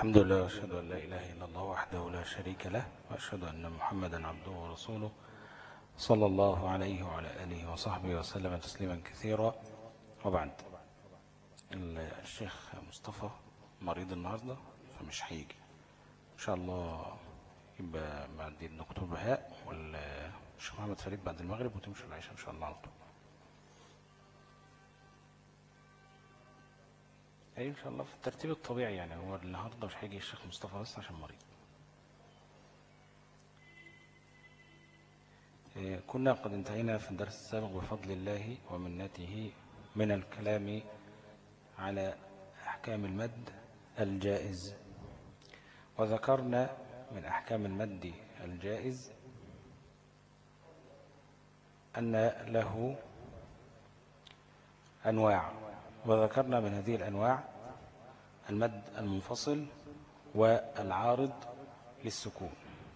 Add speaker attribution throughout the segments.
Speaker 1: الحمد لله وأشهد أن لا إله إلا الله وحده لا شريك له وأشهد أن محمدا عبده ورسوله صلى الله عليه وعلى آله وصحبه وسلم تسليما كثيرا وبعد الشيخ مصطفى مريض النهاردة فمش هيجي إن شاء الله يبقى بعد الدكتور بهاء والشيخ محمد فريد بعد المغرب وتمشي العشاء إن شاء الله على طول أي إن شاء الله في الترتيب الطبيعي يعني هو النهاردة مش هيجي الشيخ مصطفى بس عشان مريض كنا قد انتهينا في الدرس السابق بفضل الله ومنته من الكلام على أحكام المد الجائز وذكرنا من أحكام المد الجائز أن له أنواع وذكرنا من هذه الأنواع المد المنفصل والعارض للسكون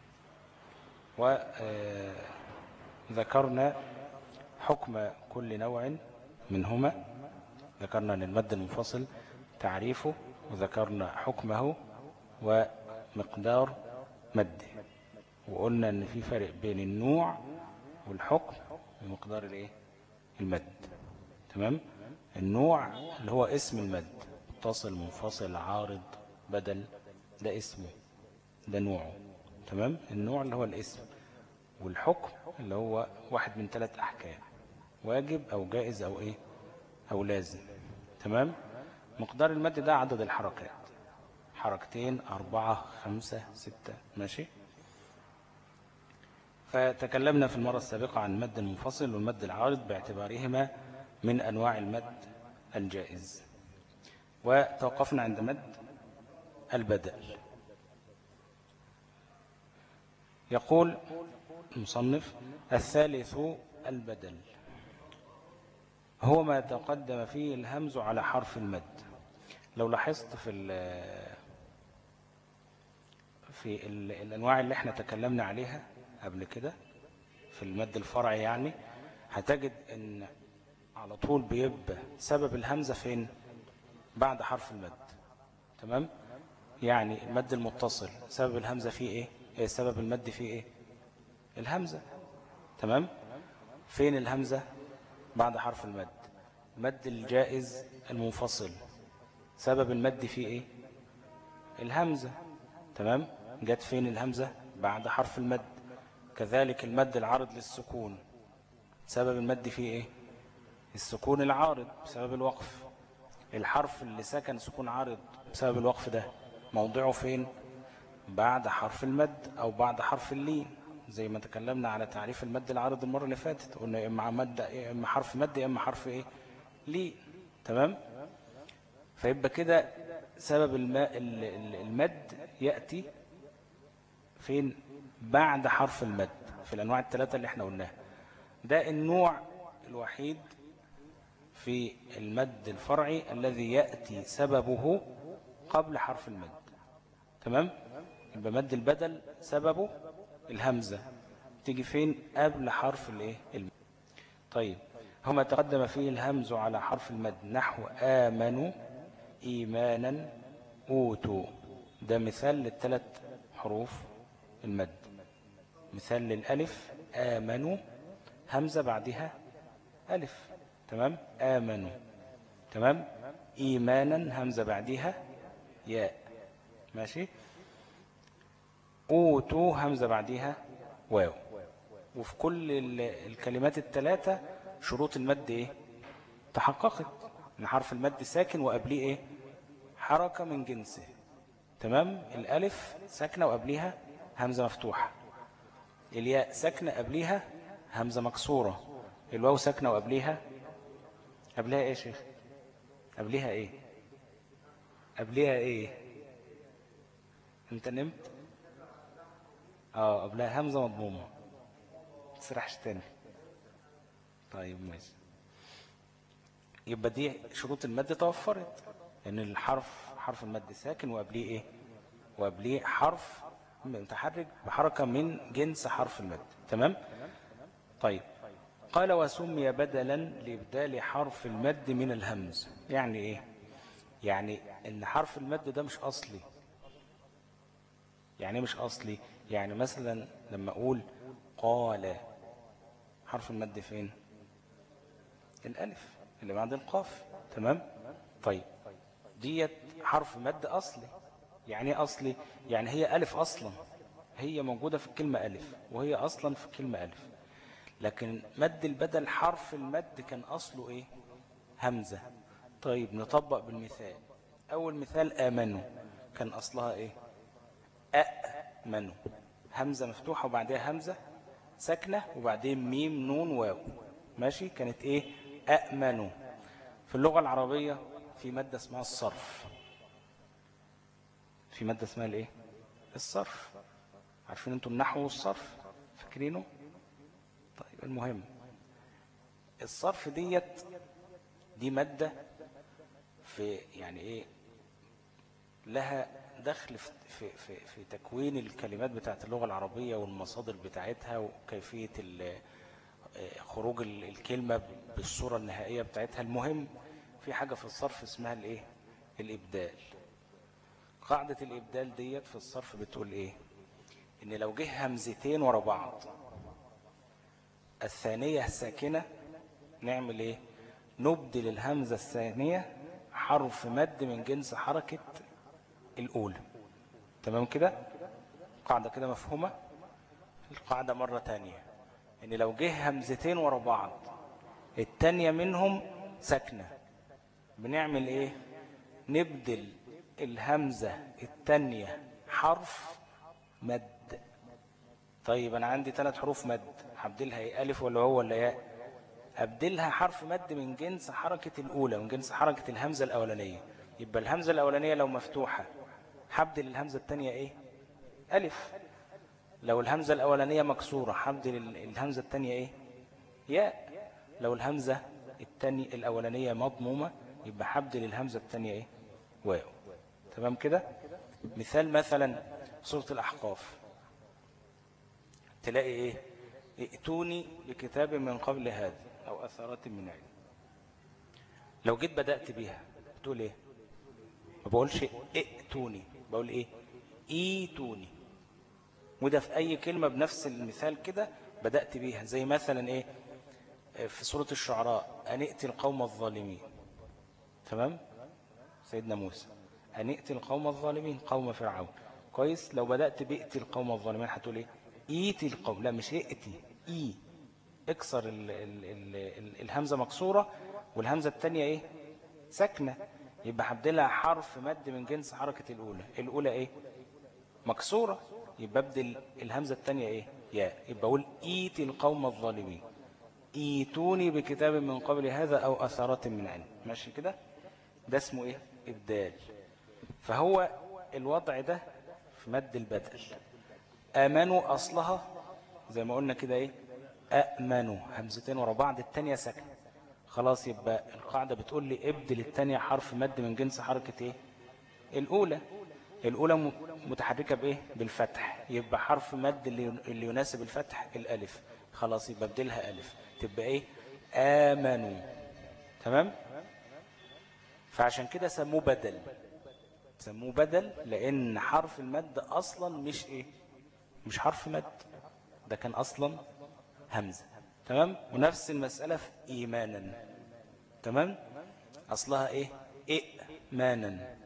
Speaker 1: وذكرنا حكم كل نوع منهما ذكرنا أن المد المنفصل تعريفه وذكرنا حكمه ومقدار مده وقلنا أن في فرق بين النوع والحكم ومقدار الايه المد تمام النوع اللي هو اسم المد متصل منفصل عارض بدل ده اسمه ده نوعه تمام النوع اللي هو الاسم والحكم اللي هو واحد من ثلاث أحكام واجب أو جائز أو إيه أو لازم تمام مقدار المد ده عدد الحركات حركتين أربعة خمسة ستة ماشي فتكلمنا في المرة السابقة عن المد المنفصل والمد العارض باعتبارهما من أنواع المد الجائز وتوقفنا عند مد البدل يقول المصنف الثالث البدل هو ما تقدم فيه الهمز على حرف المد لو لاحظت في ال في ال الأنواع اللي احنا تكلمنا عليها قبل كده في المد الفرعي يعني هتجد ان على طول بيبقى سبب الهمزة فين بعد حرف المد تمام يعني المد المتصل سبب الهمزة فيه ايه, إيه سبب المد فيه ايه الهمزة تمام فين الهمزة بعد حرف المد المد الجائز المنفصل سبب المد فيه ايه الهمزة تمام جت فين الهمزة بعد حرف المد كذلك المد العارض للسكون سبب المد فيه ايه السكون العارض بسبب الوقف الحرف اللي سكن سكون عارض بسبب الوقف ده موضعه فين بعد حرف المد او بعد حرف اللين زي ما تكلمنا على تعريف المد العارض المرة اللي فاتت قلنا يا اما مد يا اما حرف مد يا اما حرف ايه لين تمام فيبقى كده سبب الماء المد يأتي فين بعد حرف المد في الأنواع الثلاثة اللي احنا قلناها ده النوع الوحيد في المد الفرعي الذي يأتي سببه قبل حرف المد تمام يبقى مد البدل سببه الهمزة تيجي فين قبل حرف الايه المد طيب هما تقدم فيه الهمز على حرف المد نحو آمنوا إيمانا أوتوا ده مثال للثلاث حروف المد مثال للألف آمنوا همزة بعدها ألف تمام آمنوا تمام إيمانا همزة بعدها ياء ماشي أوتوا همزة بعدها واو وفي كل الكلمات الثلاثة شروط المد إيه تحققت ان حرف المد ساكن وقبليه إيه حركة من جنسه تمام الألف ساكنة وقبليها همزة مفتوحة الياء ساكنة قبليها همزة مكسورة الواو ساكنة وقبليها قبلها ايه يا شيخ قبليها ايه قبليها ايه انت نمت اه قبلها همزة مضمومة تسرحش تاني طيب ماشي يبقى دي شروط المد توفرت لان يعني الحرف حرف المد ساكن وقبليه ايه وقبليه حرف متحرك بحركة من جنس حرف المد تمام طيب قال وسمي بدلا لإبدال حرف المد من الهمز يعني إيه يعني إن حرف المد ده مش أصلي يعني مش أصلي يعني مثلا لما أقول قال حرف المد فين الألف اللي بعد القاف تمام طيب ديت حرف مد أصلي يعني ايه أصلي يعني هي ألف أصلا هي موجودة في الكلمة ألف وهي أصلا في الكلمة ألف لكن مد البدل حرف المد كان أصله إيه همزة طيب نطبق بالمثال أول مثال آمنوا كان أصلها إيه أأمنوا همزة مفتوحة وبعدها همزة ساكنة وبعدين ميم نون واو ماشي كانت إيه أأمنوا في اللغة العربية في مادة اسمها الصرف في مادة اسمها الإيه الصرف عارفين أنتم النحو والصرف فاكرينه طيب المهم الصرف ديت دي مادة في يعني ايه لها دخل في, في, في تكوين الكلمات بتاعت اللغة العربية والمصادر بتاعتها وكيفية خروج الكلمة بالصورة النهائية بتاعتها المهم في حاجة في الصرف اسمها الايه الإبدال قاعدة الإبدال ديت في الصرف بتقول ايه ان لو جه همزتين ورا بعض الثانية ساكنة نعمل ايه نبدل الهمزة الثانية حرف مد من جنس حركة الأولى تمام كده قاعدة كده مفهومة القاعدة مرة تانية ان لو جه همزتين ورا بعض التانية منهم ساكنة بنعمل ايه نبدل الهمزة التانية حرف مد طيب انا عندي ثلاث حروف مد هبدلها ايه الف ولا هو ولا ياء ابدلها حرف مد من جنس حركة الاولى من جنس حركة الهمزة الاولانية يبقى الهمزة الاولانية لو مفتوحة هبدل الهمزة التانية ايه الف لو الهمزة الاولانية مكسورة هبدل الهمزة التانية ايه ياء لو الهمزة التانية الاولانية مضمومة يبقى هبدل الهمزة التانية ايه واو تمام كده مثال مثلا سورة الاحقاف تلاقي ايه ائتوني بكتاب من قبل هذا او اثارات من علم لو جيت بدأت بيها بتقول ايه ما بقولش ائتوني بقول ايه ايتوني وده في اي كلمة بنفس المثال كده بدأت بيها زي مثلا ايه في سورة الشعراء أن ائتي القوم الظالمين تمام سيدنا موسى أن ائتي القوم الظالمين قوم فرعون كويس لو بدأت بائتي القوم الظالمين هتقول ايه ايتي القوم لا مش ائتي اي اكسر ال ال ال ال الهمزة مكسورة والهمزة التانية ايه ساكنة يبقى هبدلها حرف مد من جنس حركة الأولى الأولى ايه مكسورة يبقى ابدل الهمزة التانية ايه يا يبقى اقول ايتي القوم الظالمين ايتوني بكتاب من قبل هذا او اثارات من علم ماشي كده ده اسمه ايه ابدال فهو الوضع ده في مد البدل امنوا اصلها زي ما قلنا كده ايه أأمنوا همزتين ورا بعض التانية ساكنة خلاص يبقى القاعدة بتقول لي ابدل التانية حرف مد من جنس حركة ايه الأولى الأولى متحركة بإيه بالفتح يبقى حرف مد اللي يناسب الفتح الألف خلاص يبقى ابدلها ألف تبقى إيه آمنوا تمام فعشان كده سموه بدل سموه بدل لأن حرف المد أصلا مش إيه مش حرف مد ده كان أصلا همزة تمام ونفس المسألة في إيمانا تمام أصلها إيه إئمانا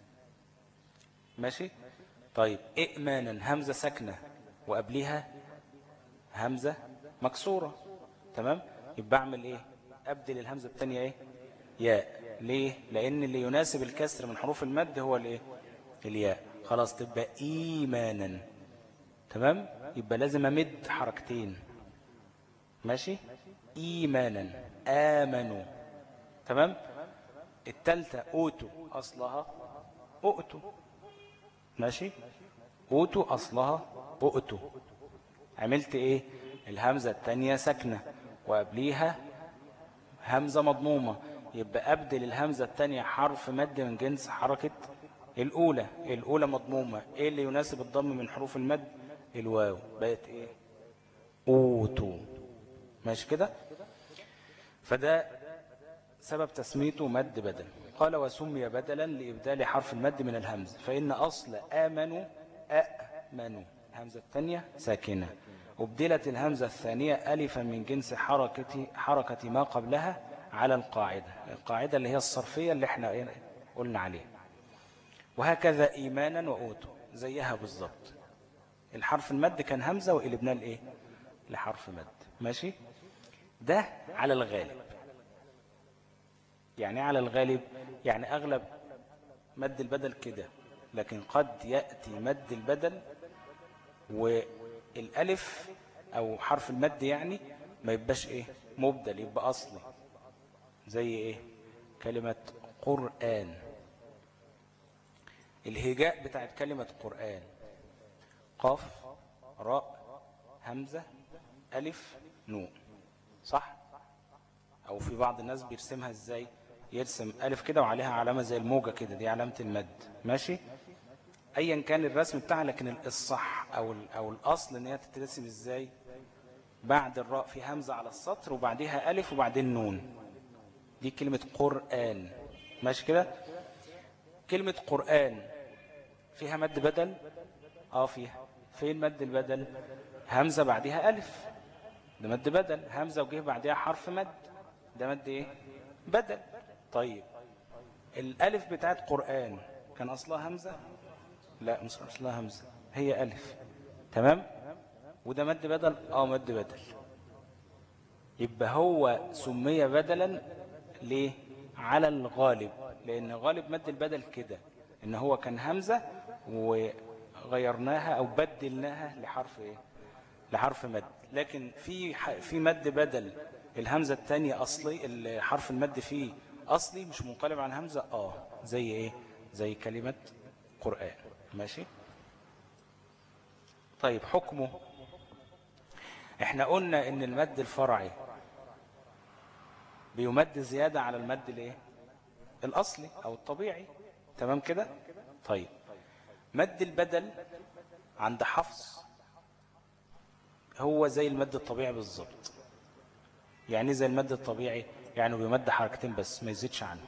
Speaker 1: ماشي طيب إئمانا همزة ساكنة وقبليها همزة مكسورة تمام يبقى أعمل إيه أبدل الهمزة الثانية إيه ياء ليه لأن اللي يناسب الكسر من حروف المد هو الإيه الياء خلاص تبقى إيمانا تمام يبقى لازم أمد حركتين ماشي إيمانا آمنوا تمام التالتة أوتوا أصلها أؤتوا ماشي أوتوا أصلها أؤتوا عملت إيه الهمزة التانية سكنة وقبليها همزة مضمومة يبقى أبدل الهمزة التانية حرف مد من جنس حركة الأولى الأولى مضمومة إيه اللي يناسب الضم من حروف المد الواو بقت إيه أوتوا ماشي كده فده سبب تسميته مد بدل قال وسمي بدلا لإبدال حرف المد من الهمز فإن أصل آمنوا آمنوا الهمزة الثانية ساكنة أبدلت الهمزة الثانية ألفا من جنس حركة, حركة ما قبلها على القاعدة القاعدة اللي هي الصرفية اللي احنا قلنا عليها وهكذا إيمانا وأوتوا زيها بالضبط الحرف المد كان همزة وقلبناه لإيه لحرف مد ماشي ده على الغالب يعني على الغالب يعني أغلب مد البدل كده لكن قد يأتي مد البدل والألف أو حرف المد يعني ما يبقاش إيه مبدل يبقى أصلي زي إيه كلمة قرآن الهجاء بتاعت كلمة قرآن قاف راء همزة ألف نون صح أو في بعض الناس بيرسمها إزاي يرسم ألف كده وعليها علامة زي الموجة كده دي علامة المد ماشي أيا كان الرسم بتاعها لكن الصح أو, أو الأصل إن هي تترسم إزاي بعد الراء في همزة على السطر وبعدها ألف وبعدين نون دي كلمة قرآن ماشي كده كلمة قرآن فيها مد بدل اه فيها فين مد البدل همزة بعدها ألف ده مد بدل همزة وجه بعدها حرف مد ده مد ايه بدل طيب الألف بتاعت قرآن كان أصلها همزة لا مش أصلها همزة هي ألف تمام وده مد بدل اه مد بدل يبقى هو سمي بدلا ليه على الغالب لأن غالب مد البدل كده إن هو كان همزة وغيرناها أو بدلناها لحرف إيه لحرف مد لكن في في مد بدل الهمزة الثانية أصلي الحرف المد فيه أصلي مش منقلب عن همزة آه زي إيه زي كلمة قرآن ماشي طيب حكمه احنا قلنا ان المد الفرعي بيمد زيادة على المد الايه الاصلي او الطبيعي تمام كده طيب مد البدل عند حفص هو زي المد الطبيعي بالظبط يعني زي المد الطبيعي يعني بيمد حركتين بس ما يزيدش عنه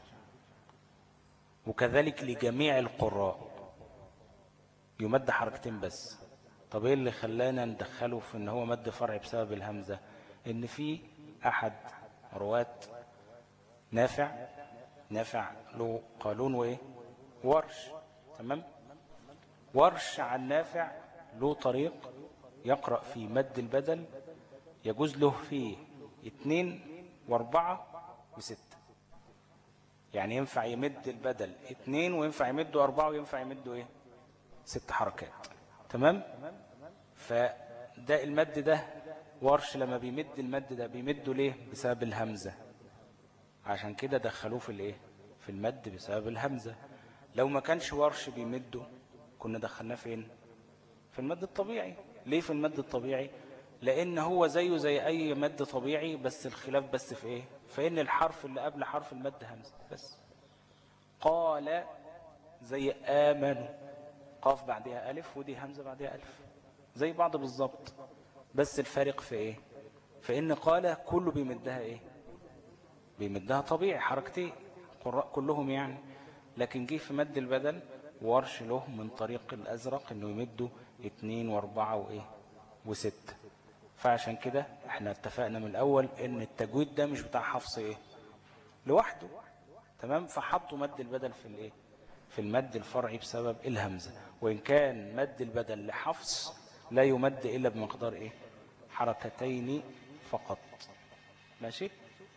Speaker 1: وكذلك لجميع القراء يمد حركتين بس طب ايه اللي خلانا ندخله في ان هو مد فرعي بسبب الهمزة ان في احد رواة نافع نافع له قالون وايه ورش تمام ورش عن نافع له طريق يقرأ في مد البدل يجوز له فيه اتنين واربعة وستة يعني ينفع يمد البدل اتنين وينفع يمده اربعة وينفع يمده ايه ست حركات تمام فده المد ده ورش لما بيمد المد ده بيمده ليه بسبب الهمزة عشان كده دخلوه في الايه في المد بسبب الهمزة لو ما كانش ورش بيمده كنا دخلناه فين في المد الطبيعي ليه في المد الطبيعي لان هو زيه زي اي مد طبيعي بس الخلاف بس في ايه فان الحرف اللي قبل حرف المد همزة بس قال زي آمنوا قاف بعدها ألف ودي همزة بعدها ألف زي بعض بالظبط بس الفارق في ايه فإن قال كله بيمدها ايه بيمدها طبيعي حركتين قراء كلهم يعني لكن جه في مد البدل ورش له من طريق الأزرق انه يمده اتنين واربعة وايه وستة فعشان كده احنا اتفقنا من الاول ان التجويد ده مش بتاع حفص ايه لوحده تمام فحطوا مد البدل في الايه في المد الفرعي بسبب الهمزة وإن كان مد البدل لحفص لا يمد إلا بمقدار إيه حركتين فقط ماشي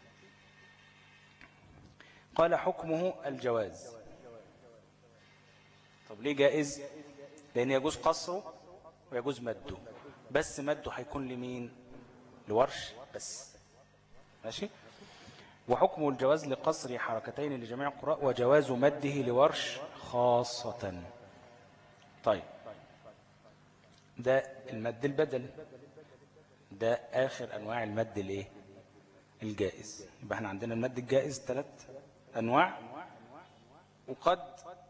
Speaker 1: قال حكمه الجواز طب ليه جائز لأن يجوز قصره ويجوز مده بس مده هيكون لمين لورش بس ماشي وحكم الجواز لقصر حركتين لجميع القراء وجواز مده لورش خاصة طيب ده المد البدل ده آخر أنواع المد الايه الجائز يبقى احنا عندنا المد الجائز ثلاث أنواع وقد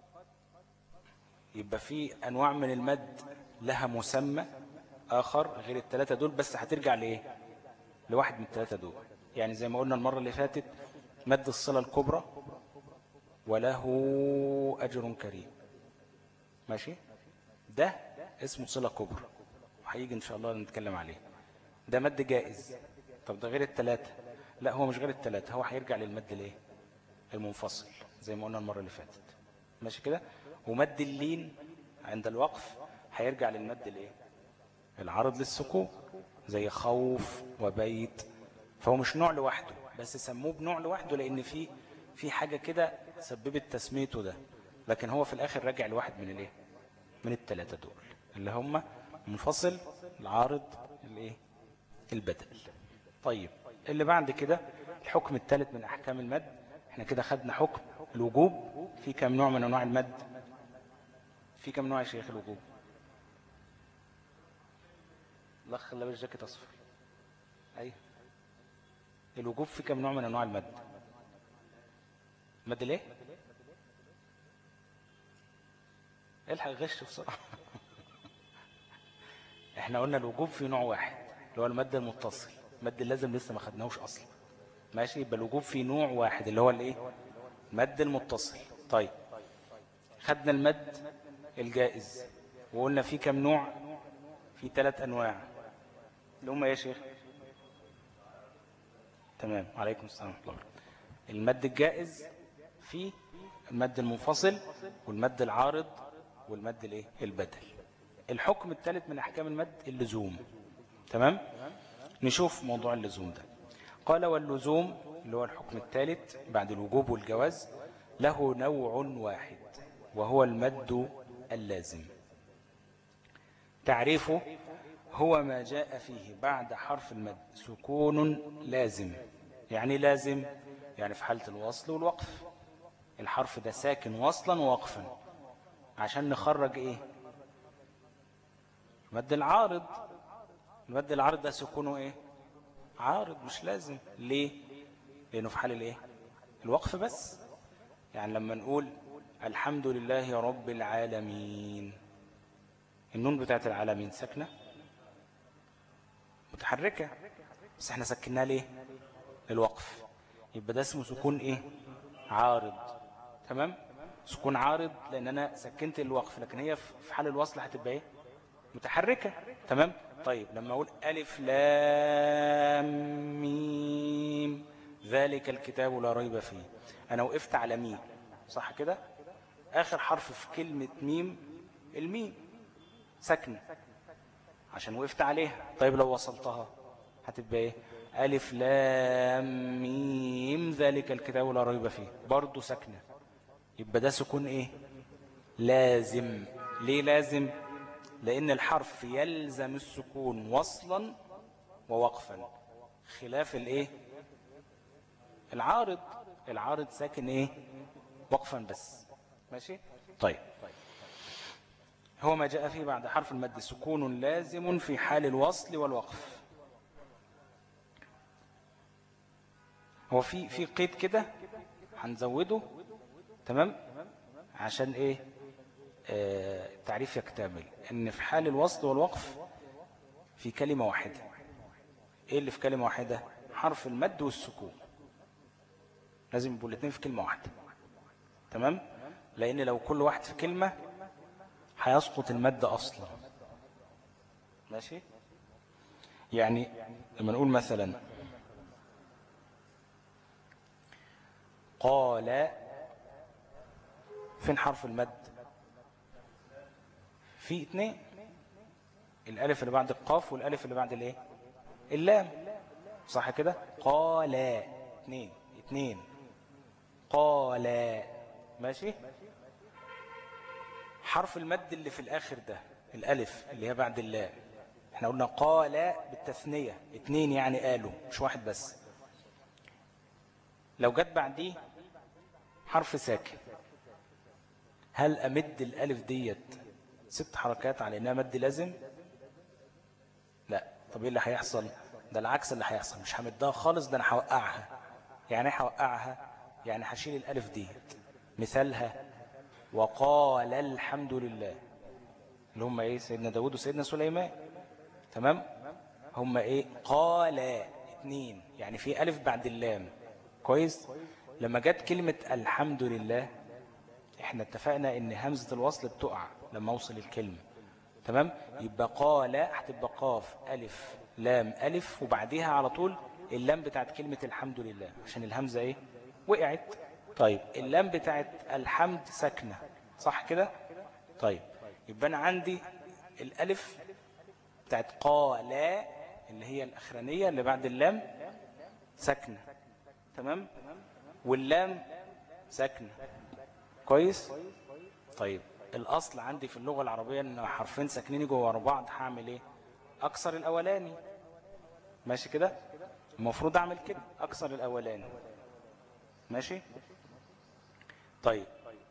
Speaker 1: يبقى في أنواع من المد لها مسمى آخر غير الثلاثة دول بس هترجع لإيه لواحد من الثلاثة دول يعني زي ما قلنا المرة اللي فاتت مد الصلة الكبرى وله أجر كريم ماشي ده اسمه صلة كبرى وهيجي إن شاء الله نتكلم عليه ده مد جائز طب ده غير التلاتة لا هو مش غير التلاتة هو هيرجع للمد الايه المنفصل زي ما قلنا المرة اللي فاتت ماشي كده ومد اللين عند الوقف هيرجع للمد الايه العرض للسكون زي خوف وبيت فهو مش نوع لوحده بس سموه بنوع لوحده لان في في حاجة كده سببت تسميته ده لكن هو في الاخر راجع لواحد من الايه من الثلاثة دول اللي هم منفصل العارض الايه البدل طيب اللي بعد كده الحكم الثالث من احكام المد احنا كده خدنا حكم الوجوب في كم نوع من انواع المد في كم نوع يا شيخ الوجوب الاخ لابس جاكيت اصفر ايوه الوجوب في كم نوع من انواع المد مد ليه الحق غش بسرعه احنا قلنا الوجوب في نوع واحد اللي هو المد المتصل المد اللازم لسه ما خدناهوش اصلا ماشي يبقى الوجوب في نوع واحد اللي هو الايه المد المتصل طيب خدنا المد الجائز وقلنا في كم نوع في ثلاث انواع اللي هم ايه يا شيخ تمام عليكم السلام ورحمه الله المد الجائز في المد المنفصل والمد العارض والمد الايه البدل الحكم الثالث من احكام المد اللزوم تمام نشوف موضوع اللزوم ده قال واللزوم اللي هو الحكم الثالث بعد الوجوب والجواز له نوع واحد وهو المد اللازم تعريفه هو ما جاء فيه بعد حرف المد سكون لازم يعني لازم يعني في حالة الوصل والوقف الحرف ده ساكن وصلا ووقفا عشان نخرج ايه مد العارض المد العارض ده سكونه ايه عارض مش لازم ليه لانه في حال الايه الوقف بس يعني لما نقول الحمد لله رب العالمين النون بتاعت العالمين ساكنه متحركه بس احنا سكناها ليه للوقف يبقى ده اسمه سكون ايه عارض تمام سكون عارض لان انا سكنت الوقف لكن هي في حال الوصل هتبقى ايه متحركه تمام طيب لما اقول الف لام ميم ذلك الكتاب لا ريب فيه انا وقفت على ميم صح كده اخر حرف في كلمه ميم الميم ساكنه عشان وقفت عليها طيب لو وصلتها هتبقى ايه ألف لام ميم ذلك الكتاب لا ريب فيه برضه ساكنة يبقى ده سكون ايه لازم ليه لازم لأن الحرف يلزم السكون وصلا ووقفا خلاف الايه العارض العارض ساكن ايه وقفا بس ماشي طيب هو ما جاء فيه بعد حرف المد سكون لازم في حال الوصل والوقف هو في في قيد كده هنزوده تمام عشان ايه آه التعريف يكتمل ان في حال الوصل والوقف في كلمة واحدة ايه اللي في كلمة واحدة حرف المد والسكون لازم يبقوا الاثنين في كلمة واحدة تمام لان لو كل واحد في كلمة هيسقط المد اصلا ماشي يعني لما نقول مثلا قال فين حرف المد في اثنين الالف اللي بعد القاف والالف اللي بعد الايه اللام صح كده قال اثنين اثنين قال ماشي حرف المد اللي في الاخر ده الالف اللي هي بعد اللام احنا قلنا قال بالتثنية اثنين يعني قالوا مش واحد بس لو جت بعديه حرف ساكن هل أمد الألف ديت ست حركات على إنها مد لازم لا طب إيه اللي هيحصل ده العكس اللي هيحصل مش همدها خالص ده أنا هوقعها يعني هوقعها يعني هشيل الألف ديت مثالها وقال الحمد لله اللي هم ايه سيدنا داود وسيدنا سليمان تمام هم ايه قال اتنين يعني في ألف بعد اللام كويس لما جت كلمة الحمد لله احنا اتفقنا ان همزة الوصل بتقع لما اوصل الكلمة تمام يبقى قال هتبقى قاف ألف لام ألف وبعديها على طول اللام بتاعت كلمة الحمد لله عشان الهمزة ايه وقعت طيب اللام بتاعت الحمد ساكنة صح كده طيب يبقى أنا عندي الألف بتاعت قال اللي هي الأخرانية اللي بعد اللام ساكنة تمام واللام ساكنة كويس طيب الأصل عندي في اللغة العربية أن حرفين ساكنين جوه ورا بعض هعمل إيه أكسر الأولاني ماشي كده المفروض أعمل كده أكسر الأولاني ماشي طيب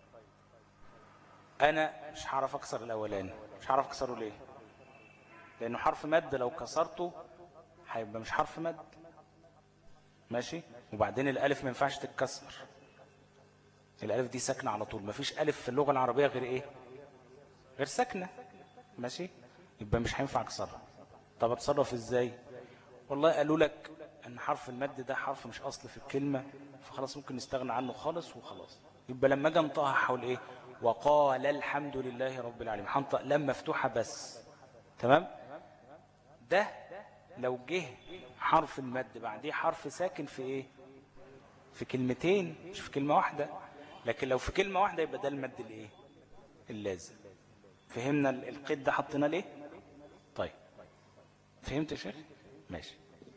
Speaker 1: أنا مش هعرف أكسر الأولاني مش هعرف أكسره ليه لأنه حرف مد لو كسرته هيبقى مش حرف مد ماشي وبعدين الألف ما ينفعش تتكسر الألف دي ساكنة على طول مفيش ألف في اللغة العربية غير إيه غير ساكنة ماشي يبقى مش هينفع أكسرها طب أتصرف إزاي والله قالوا لك أن حرف المد ده حرف مش أصل في الكلمة فخلاص ممكن نستغنى عنه خالص وخلاص يبقى لما أجي أنطقها حول إيه وقال الحمد لله رب العالمين هنطق لم مفتوحة بس تمام ده لو جه حرف المد بعديه حرف ساكن في ايه في كلمتين مش في كلمة واحدة لكن لو في كلمة واحدة يبقى ده المد الايه اللازم فهمنا القيد ده حطينا ليه طيب فهمت يا شيخ ماشي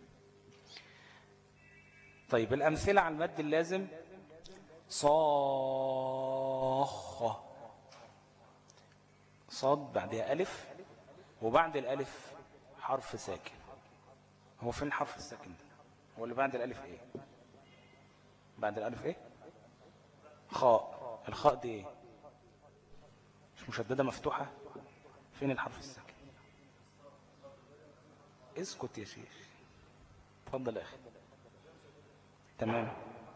Speaker 1: طيب الأمثلة على المد اللازم صاخة صاد بعدها ألف وبعد الألف حرف ساكن هو فين الحرف الساكن ده هو اللي بعد الألف إيه بعد الألف إيه خاء الخاء دي إيه مش مشددة مفتوحة فين الحرف الساكن اسكت يا شيخ اتفضل يا أخي تمام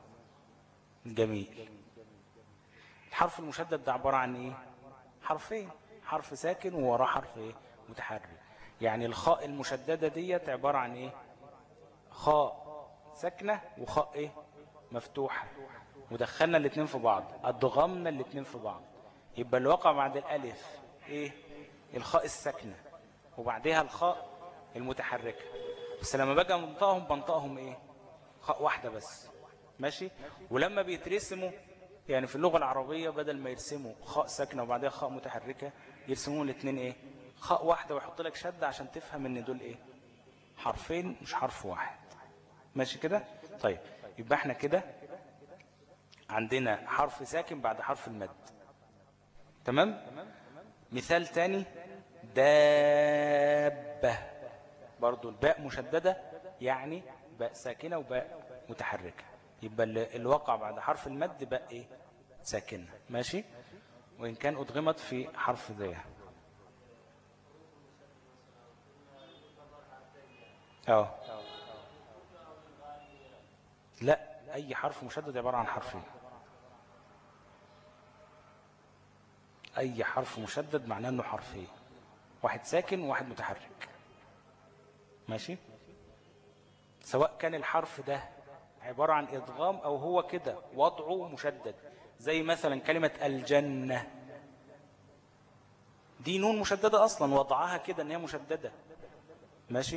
Speaker 1: جميل الحرف المشدد ده عبارة عن ايه حرفين حرف ساكن ووراه حرف ايه متحرك يعني الخاء المشددة ديت عبارة عن ايه خاء ساكنة وخاء ايه مفتوحة ودخلنا الاتنين في بعض ادغمنا الاتنين في بعض يبقى اللي وقع بعد الالف ايه الخاء الساكنة وبعدها الخاء المتحركة بس لما باجي انطقهم بنطقهم ايه خاء واحدة بس ماشي ولما بيترسموا يعني في اللغة العربية بدل ما يرسموا خاء ساكنة وبعدها خاء متحركة يرسموا الاثنين ايه خاء واحدة ويحط لك شدة عشان تفهم ان دول ايه حرفين مش حرف واحد ماشي كده طيب يبقى احنا كده عندنا حرف ساكن بعد حرف المد تمام مثال تاني دابة برضو الباء مشددة يعني باء ساكنة وباء متحركة يبقى اللي وقع بعد حرف المد باء ايه ساكنة ماشي وإن كان أدغمت في حرف ذيها اه لا أي حرف مشدد عبارة عن حرفين أي حرف مشدد معناه أنه حرفين واحد ساكن وواحد متحرك ماشي سواء كان الحرف ده عبارة عن إضغام أو هو كده وضعه مشدد زي مثلا كلمة الجنة دي نون مشددة أصلا وضعها كده أن هي مشددة ماشي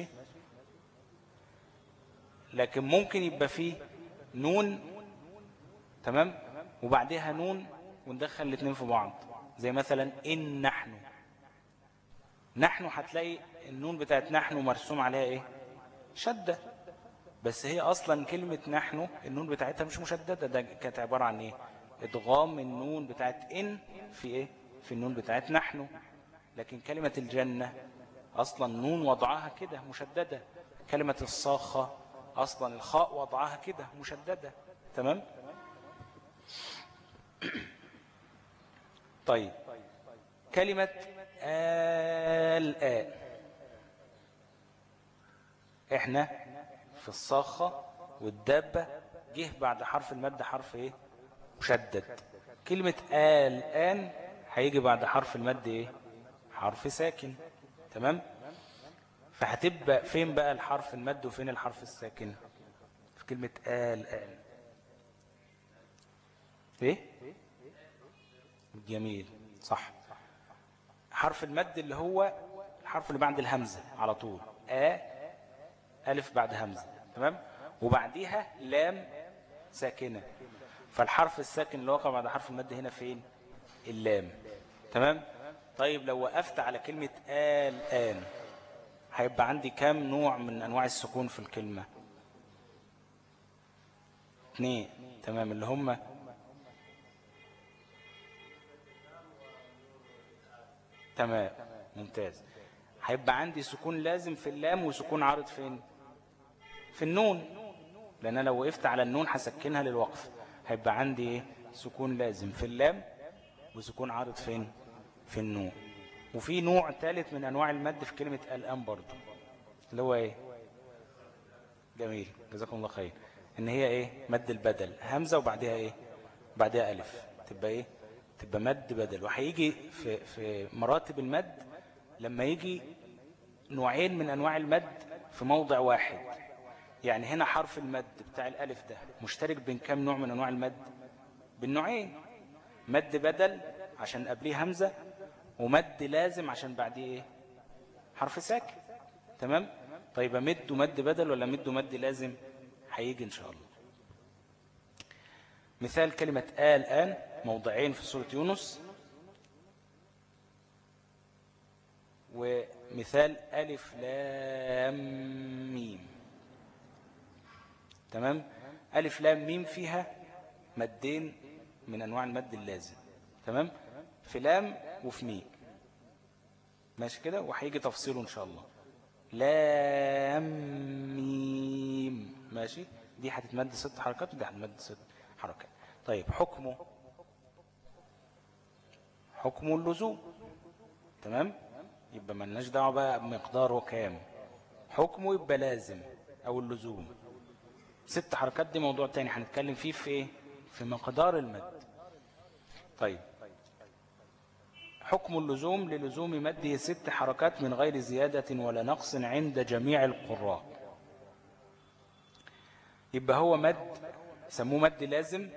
Speaker 1: لكن ممكن يبقى فيه نون تمام وبعدها نون وندخل الاثنين في بعض زي مثلا إن نحن نحن هتلاقي النون بتاعت نحن مرسوم عليها ايه شدة بس هي اصلا كلمة نحن النون بتاعتها مش مشددة ده كانت عبارة عن ايه ادغام النون بتاعت ان في ايه في النون بتاعت نحن لكن كلمة الجنة اصلا نون وضعها كده مشددة كلمة الصاخة اصلا الخاء وضعها كده مشددة تمام طيب كلمة الآن احنا في الصاخة والدابة جه بعد حرف المد حرف ايه مشدد كلمة الآن هيجي بعد حرف المد ايه حرف ساكن تمام فهتبقى فين بقى الحرف المد وفين الحرف الساكن في كلمة الآن ايه جميل صح حرف المد اللي هو الحرف اللي بعد الهمزة على طول آ ألف بعد همزة تمام وبعديها لام ساكنة فالحرف الساكن اللي وقع بعد حرف المد هنا فين اللام تمام طيب لو وقفت على كلمة آل آن هيبقى عندي كام نوع من أنواع السكون في الكلمة اثنين تمام اللي هم تمام ممتاز هيبقى عندي سكون لازم في اللام وسكون عارض فين في النون لأن أنا لو وقفت على النون هسكنها للوقف هيبقى عندي ايه سكون لازم في اللام وسكون عارض فين في النون وفي نوع ثالث من أنواع المد في كلمة الآن برضه اللي هو ايه جميل جزاكم الله خير ان هي ايه مد البدل همزة وبعدها ايه بعدها ألف تبقى ايه تبقى مد بدل وهيجي في, في مراتب المد لما يجي نوعين من أنواع المد في موضع واحد يعني هنا حرف المد بتاع الألف ده مشترك بين كام نوع من أنواع المد بالنوعين مد بدل عشان قبليه همزة ومد لازم عشان بعديه ايه حرف ساكن تمام طيب مد مد بدل ولا مد مد لازم هيجي ان شاء الله مثال كلمة آل آن موضعين في سورة يونس ومثال ألف لام ميم تمام ألف لام ميم فيها مدين من أنواع المد اللازم تمام في لام وفي ميم ماشي كده وهيجي تفصيله إن شاء الله لام ميم ماشي دي هتتمد ست حركات ودي هتتمد ست حركات طيب حكمه حكمه اللزوم تمام يبقى ملناش دعوه بقى بمقداره كام حكمه يبقى لازم او اللزوم ست حركات دي موضوع تاني هنتكلم فيه في ايه في مقدار المد طيب حكم اللزوم للزوم مده ست حركات من غير زيادة ولا نقص عند جميع القراء يبقى هو مد سموه مد لازم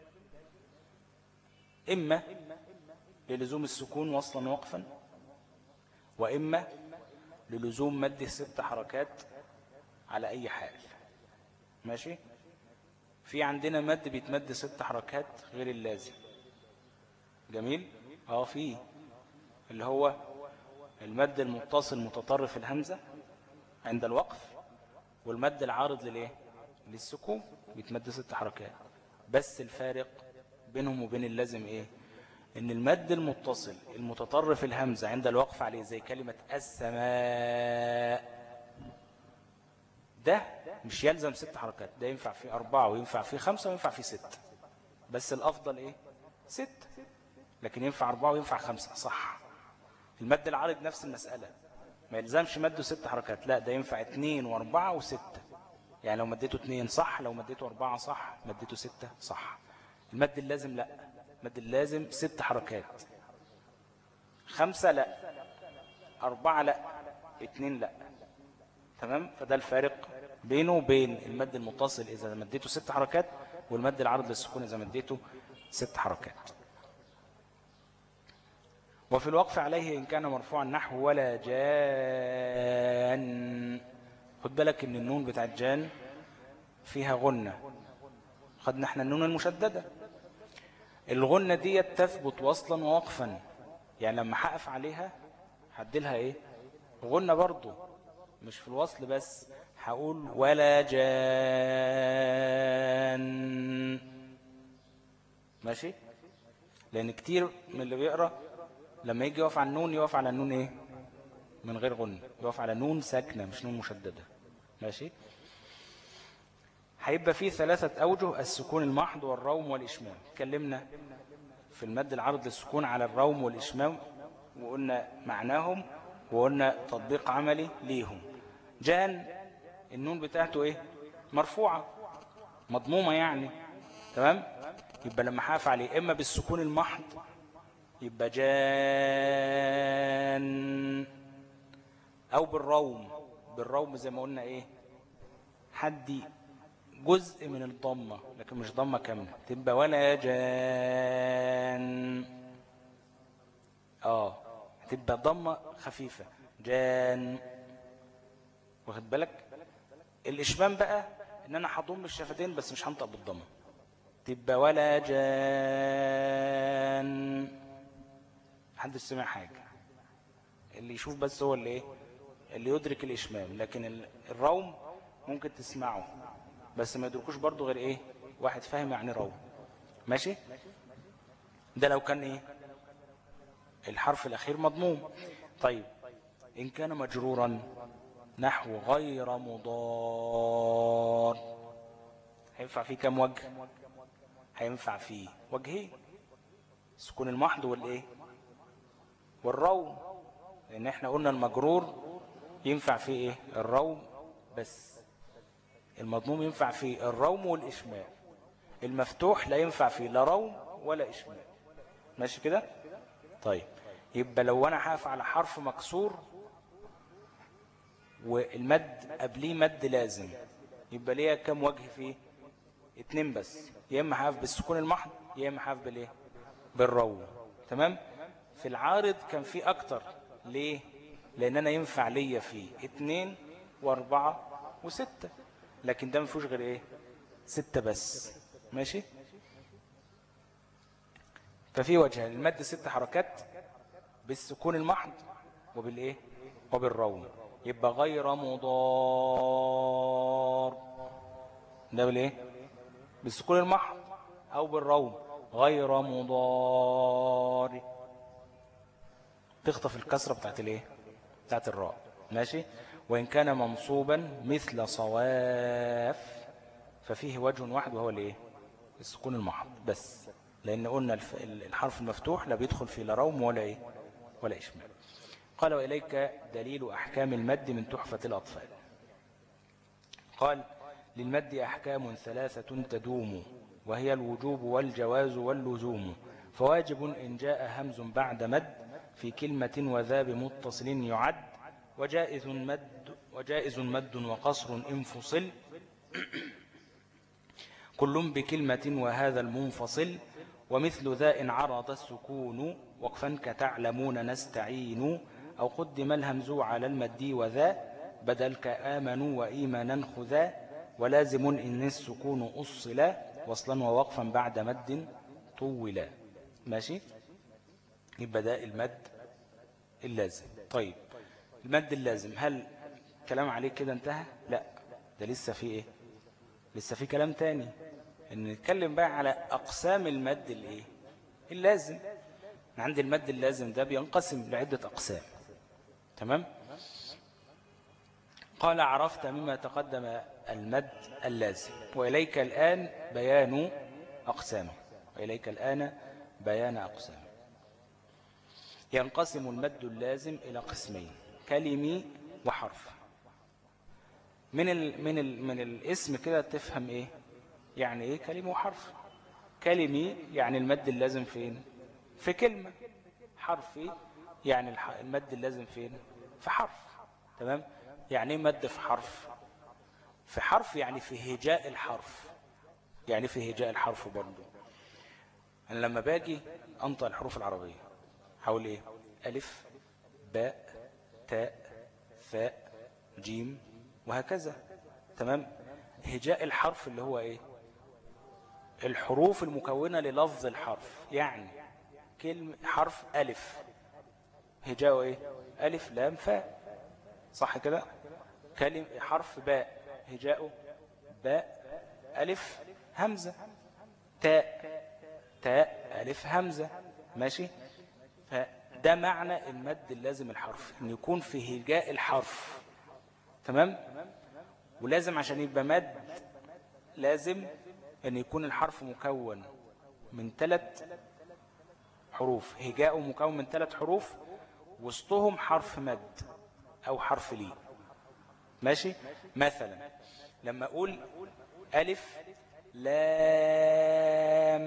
Speaker 1: إما للزوم السكون وصلا وقفا وإما للزوم مد ست حركات على أي حال ماشي في عندنا مد بيتمد ست حركات غير اللازم جميل اه في اللي هو المد المتصل متطرف الهمزة عند الوقف والمد العارض للايه للسكون بيتمد ست حركات بس الفارق بينهم وبين اللازم ايه ان المد المتصل المتطرف الهمزة عند الوقف عليه زي كلمة السماء ده مش يلزم ست حركات ده ينفع فيه أربعة وينفع فيه خمسة وينفع فيه ست بس الأفضل إيه ست لكن ينفع أربعة وينفع خمسة صح المد العارض نفس المسألة ما يلزمش مده ست حركات لا ده ينفع اتنين واربعة وستة يعني لو مديته اتنين صح لو مديته اربعة صح مديته ستة صح المد اللازم لا المد اللازم ست حركات خمسة لا أربعة لا اتنين لا تمام فده الفارق بينه وبين المد المتصل إذا مديته ست حركات والمد العرض للسكون إذا مديته ست حركات وفي الوقف عليه إن كان مرفوعا نحو ولا جان خد بالك إن النون بتاع الجان فيها غنة خدنا احنا النون المشددة الغنة دي تثبت وصلا ووقفا يعني لما حقف عليها هديلها ايه غنة برضو مش في الوصل بس هقول ولا جان ماشي لان كتير من اللي بيقرأ لما يجي يقف على النون يقف على النون ايه من غير غن يقف على نون ساكنة مش نون مشددة ماشي هيبقى فيه ثلاثة أوجه السكون المحض والروم والإشمام اتكلمنا في المد العرض للسكون على الروم والإشمام وقلنا معناهم وقلنا تطبيق عملي ليهم جان النون بتاعته ايه مرفوعة مضمومة يعني تمام يبقى لما حاف عليه إما بالسكون المحض يبقى جان أو بالروم بالروم زي ما قلنا إيه حدي جزء من الضمة لكن مش ضمة كاملة تبقى ولا جان آه تبقى ضمة خفيفة جان واخد بالك الإشمام بقى إن أنا هضم الشفتين بس مش هنطق بالضمة تبقى ولا جان محدش سمع حاجة اللي يشوف بس هو اللي ايه اللي يدرك الإشمام لكن الروم ممكن تسمعه بس ما يدركوش برضو غير ايه واحد فاهم يعني روم ماشي ده لو كان ايه الحرف الأخير مضموم طيب إن كان مجرورا نحو غير مضار هينفع فيه كم وجه هينفع فيه وجهين سكون المحض والايه والروم لان احنا قلنا المجرور ينفع فيه ايه الروم بس المضموم ينفع فيه الروم والاشمال المفتوح لا ينفع فيه لا روم ولا اشمال ماشي كده طيب يبقى لو انا هقف على حرف مكسور والمد قبليه مد لازم يبقى ليها كم وجه فيه اتنين بس يا اما هقف بالسكون المحض يا اما هقف بالايه بالرو تمام في العارض كان في اكتر ليه لان انا ينفع ليا فيه اتنين واربعة وستة لكن ده مفيهوش غير ايه ستة بس ماشي ففي وجه المد ست حركات بالسكون المحض وبالايه وبالروم يبقى غير مضار ده بالايه بالسكون المحض او بالروم غير مضار تخطف الكسرة بتاعت الايه بتاعت الراء ماشي وإن كان منصوبا مثل صواف ففيه وجه واحد وهو الايه السكون المحض بس لأن قلنا الحرف المفتوح لا بيدخل في لا روم ولا ايه ولا إشمال قال وإليك دليل أحكام المد من تحفة الأطفال قال للمد أحكام ثلاثة تدوم وهي الوجوب والجواز واللزوم فواجب إن جاء همز بعد مد في كلمة وذا بمتصل يعد وجائز مد, وجائز مد وقصر انفصل كل بكلمة وهذا المنفصل ومثل ذا إن عرض السكون وقفا كتعلمون نستعين أو قدم الهمز على المد وذا بدل كآمنوا وإيمانا خذا ولازم إن السكون أصلا وصلا ووقفا بعد مد طولا ماشي يبقى ده المد اللازم طيب المد اللازم هل كلام عليه كده انتهى لا ده لسه في ايه لسه في كلام تاني ان نتكلم بقى على اقسام المد الايه اللازم عند المد اللازم ده بينقسم لعدة اقسام تمام قال عرفت مما تقدم المد اللازم وإليك الآن بيان أقسامه وإليك الآن بيان أقسامه ينقسم المد اللازم إلى قسمين كلمي وحرف من ال من ال من الاسم كده تفهم ايه يعني ايه كلمة وحرف كلمي يعني المد اللازم فين في كلمة حرفي يعني المد اللازم فين في حرف تمام يعني ايه مد في حرف في حرف يعني في هجاء الحرف يعني في هجاء الحرف برضه انا لما باجي انطق الحروف العربية حول ايه الف باء تاء ثاء جيم وهكذا تمام هجاء الحرف اللي هو ايه الحروف المكونة للفظ الحرف يعني كلمة حرف ألف هجاء ايه ألف لام فاء صح كده كلمة حرف باء هجاء باء ألف همزة تاء تاء ألف همزة ماشي فده معنى المد اللازم الحرف ان يكون في هجاء الحرف تمام ولازم عشان يبقى مد لازم ان يكون الحرف مكون من ثلاث حروف هجاء مكون من ثلاث حروف وسطهم حرف مد او حرف لي ماشي مثلا لما اقول الف لام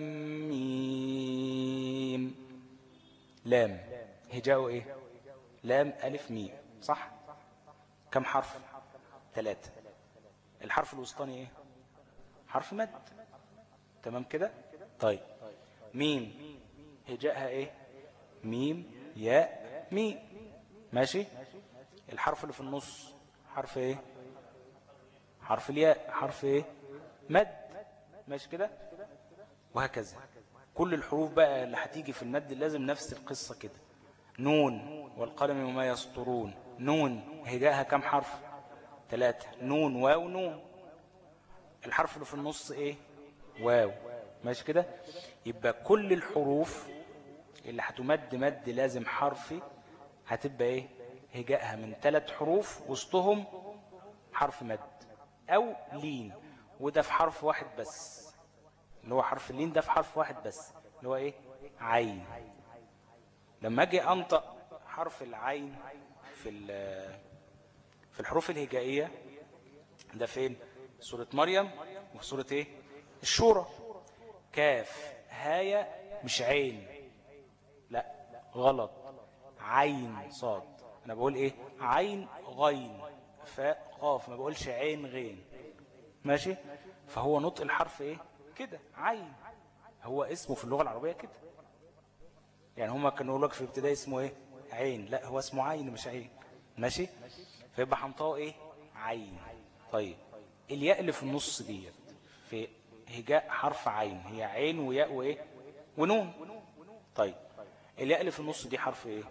Speaker 1: ميم لام هجاء ايه لام الف ميم صح كم حرف ثلاثة الحرف الوسطاني ايه حرف مد تمام كده طيب ميم هجاءها ايه ميم ياء مي ماشي الحرف اللي في النص حرف ايه حرف الياء حرف ايه مد ماشي كده وهكذا كل الحروف بقى اللي هتيجي في المد لازم نفس القصة كده نون والقلم وما يسطرون نون هجاءها كم حرف ثلاثة نون واو نون الحرف اللي في النص ايه واو ماشي كده يبقى كل الحروف اللي هتمد مد لازم حرفي هتبقى ايه هجاءها من ثلاث حروف وسطهم حرف مد او لين وده في حرف واحد بس اللي هو حرف اللين ده في حرف واحد بس اللي هو ايه عين لما اجي انطق حرف العين في في الحروف الهجائية ده فين سورة مريم وفي سورة ايه الشورى كاف هاية مش عين لا غلط عين صاد انا بقول ايه عين غين فاء قاف ما بقولش عين غين ماشي فهو نطق الحرف ايه كده عين هو اسمه في اللغة العربية كده يعني هما كانوا يقول لك في ابتدائي اسمه ايه عين لا هو اسمه عين مش عين ماشي فيبقى حنطقه ايه عين طيب الياء اللي في النص ديت في هجاء حرف عين هي عين وياء وايه ونون طيب الياء اللي في النص دي حرف ايه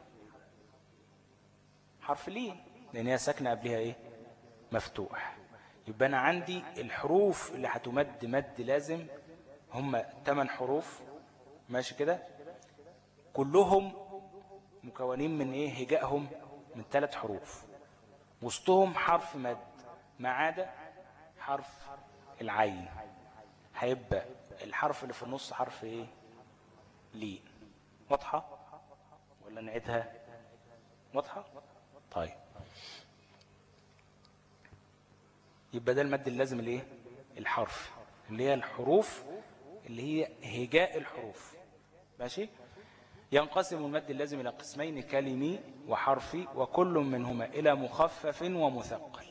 Speaker 1: حرف لين لان هي ساكنه قبلها ايه مفتوح يبقى انا عندي الحروف اللي هتمد مد لازم هم 8 حروف ماشي كده كلهم مكونين من ايه هجائهم من ثلاث حروف وسطهم حرف مد ما عدا حرف العين هيبقى الحرف اللي في النص حرف ايه لي واضحة ولا نعيدها واضحة طيب يبقى ده المد اللازم الايه الحرف اللي هي الحروف اللي هي هجاء الحروف ماشي ينقسم المد اللازم إلى قسمين كلمي وحرفي وكل منهما إلى مخفف ومثقل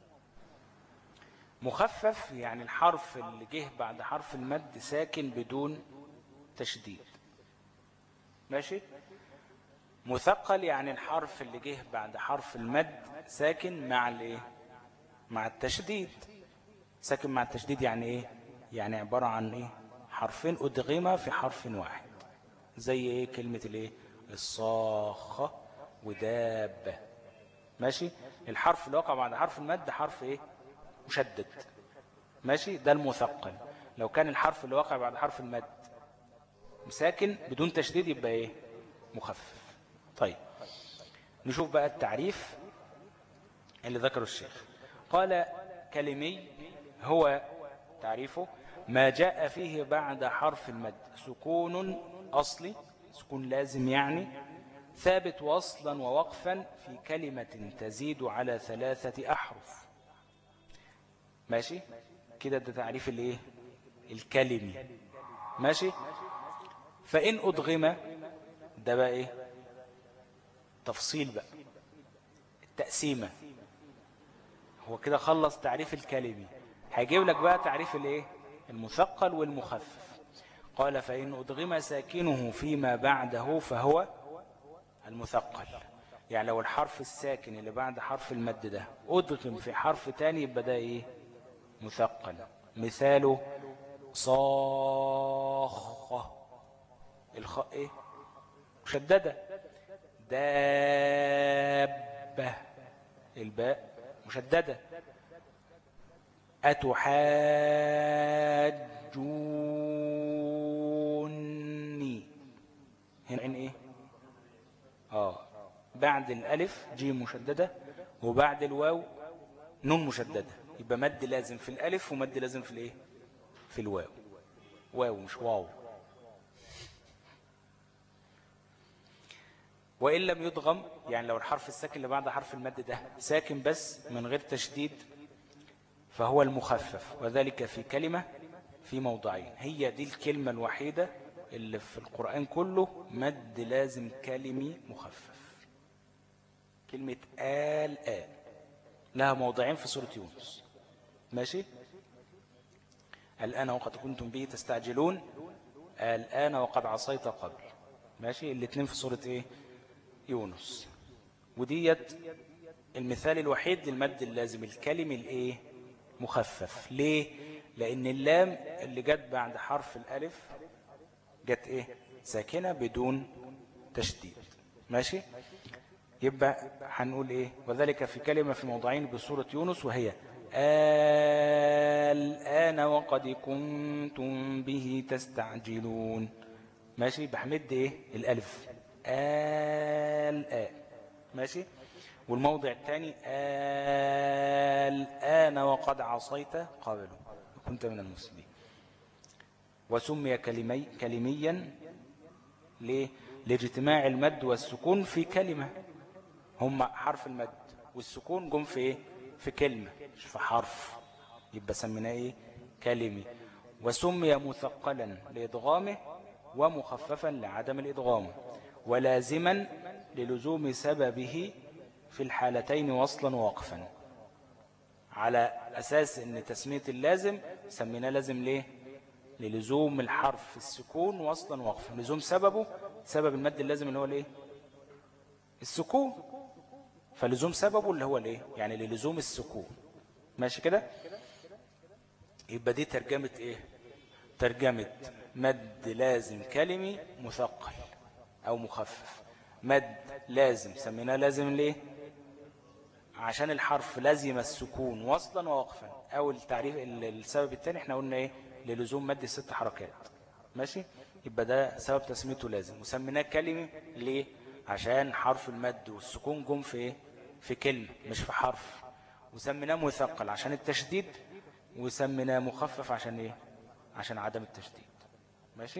Speaker 1: مخفف يعني الحرف اللي جه بعد حرف المد ساكن بدون تشديد ماشي مثقل يعني الحرف اللي جه بعد حرف المد ساكن مع الايه مع التشديد ساكن مع التشديد يعني ايه يعني عبارة عن ايه حرفين ادغما في حرف واحد زي ايه كلمة الايه الصاخة ودابة ماشي الحرف اللي وقع بعد حرف المد حرف ايه مشدد ماشي ده المثقل لو كان الحرف اللي وقع بعد حرف المد ساكن بدون تشديد يبقى ايه مخفف طيب نشوف بقى التعريف اللي ذكره الشيخ قال كلمي هو تعريفه ما جاء فيه بعد حرف المد سكون أصلي سكون لازم يعني ثابت وصلا ووقفا في كلمة تزيد على ثلاثة أحرف ماشي كده ده تعريف الايه الكلمي ماشي فإن أدغم ده بقى ايه تفصيل بقى التقسيمة هو كده خلص تعريف الكلمي هيجيب لك بقى تعريف الايه المثقل والمخفف قال فإن أدغم ساكنه فيما بعده فهو المثقل يعني لو الحرف الساكن اللي بعد حرف المد ده أدغم في حرف تاني يبقى ده إيه مثقل مثاله صاخة الخاء إيه مشددة دابة الباء مشددة أتحاجوني هنا عين ايه اه بعد الالف جيم مشددة وبعد الواو نون مشددة يبقى مد لازم في الالف ومد لازم في الايه في الواو واو مش واو وإن لم يضغم يعني لو الحرف الساكن اللي بعد حرف المد ده ساكن بس من غير تشديد فهو المخفف وذلك في كلمة في موضعين هي دي الكلمة الوحيدة اللي في القرآن كله مد لازم كلمي مخفف كلمة آل آل لها موضعين في سورة يونس ماشي الآن وقد كنتم به تستعجلون الآن وقد عصيت قبل ماشي الاثنين في سورة ايه يونس وديت المثال الوحيد للمد اللازم الكلمي الايه مخفف ليه لان اللام اللي جت بعد حرف الالف جت ايه ساكنة بدون تشديد ماشي يبقى هنقول ايه وذلك في كلمة في موضعين بسورة يونس وهي الآن وقد كنتم به تستعجلون ماشي بحمد ايه الالف الآن ماشي والموضع الثاني الآن وقد عصيت قابله كنت من المسلمين وسمي كلمي كلميا ليه لاجتماع المد والسكون في كلمة هم حرف المد والسكون جم في ايه في كلمة مش في حرف يبقى سميناه ايه كلمي وسمي مثقلا لإدغامه ومخففا لعدم الإدغام ولازما للزوم سببه في الحالتين وصلا ووقفا على أساس أن تسمية اللازم سميناه لازم ليه للزوم الحرف السكون وصلا ووقفا لزوم سببه سبب المد اللازم اللي هو الايه السكون فلزوم سببه اللي هو الايه يعني للزوم السكون ماشي كده يبقى دي ترجمة ايه ترجمة مد لازم كلمي مثقل او مخفف مد لازم سميناه لازم ليه عشان الحرف لازم السكون وصلا ووقفا او التعريف السبب الثاني احنا قلنا ايه للزوم مد ست حركات ماشي يبقى ده سبب تسميته لازم وسميناه كلمة ليه عشان حرف المد والسكون جم في ايه في كلمة مش في حرف وسميناه مثقل عشان التشديد وسميناه مخفف عشان ايه عشان عدم التشديد ماشي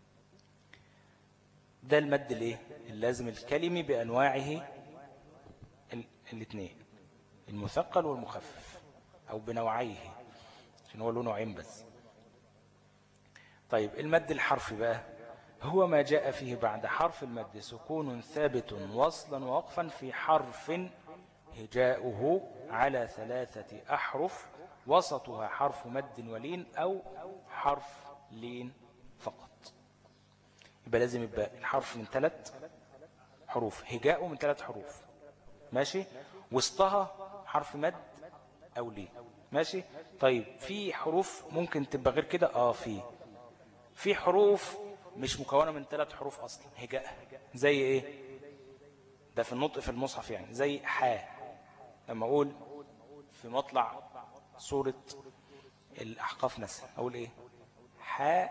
Speaker 1: ده المد الايه اللازم الكلمي بانواعه الاثنين المثقل والمخفف او بنوعيه عشان هو له نوعين بس طيب المد الحرفي بقى هو ما جاء فيه بعد حرف المد سكون ثابت وصلا ووقفا في حرف هجاؤه على ثلاثة أحرف وسطها حرف مد ولين أو حرف لين فقط يبقى لازم يبقى الحرف من ثلاث حروف هجاؤه من ثلاث حروف ماشي وسطها حرف مد أو لين ماشي طيب في حروف ممكن تبقى غير كده اه في في حروف مش مكونة من ثلاث حروف أصلا هجاء زي إيه ده في النطق في المصحف يعني زي حا لما أقول في مطلع سورة الأحقاف مثلا أقول إيه حا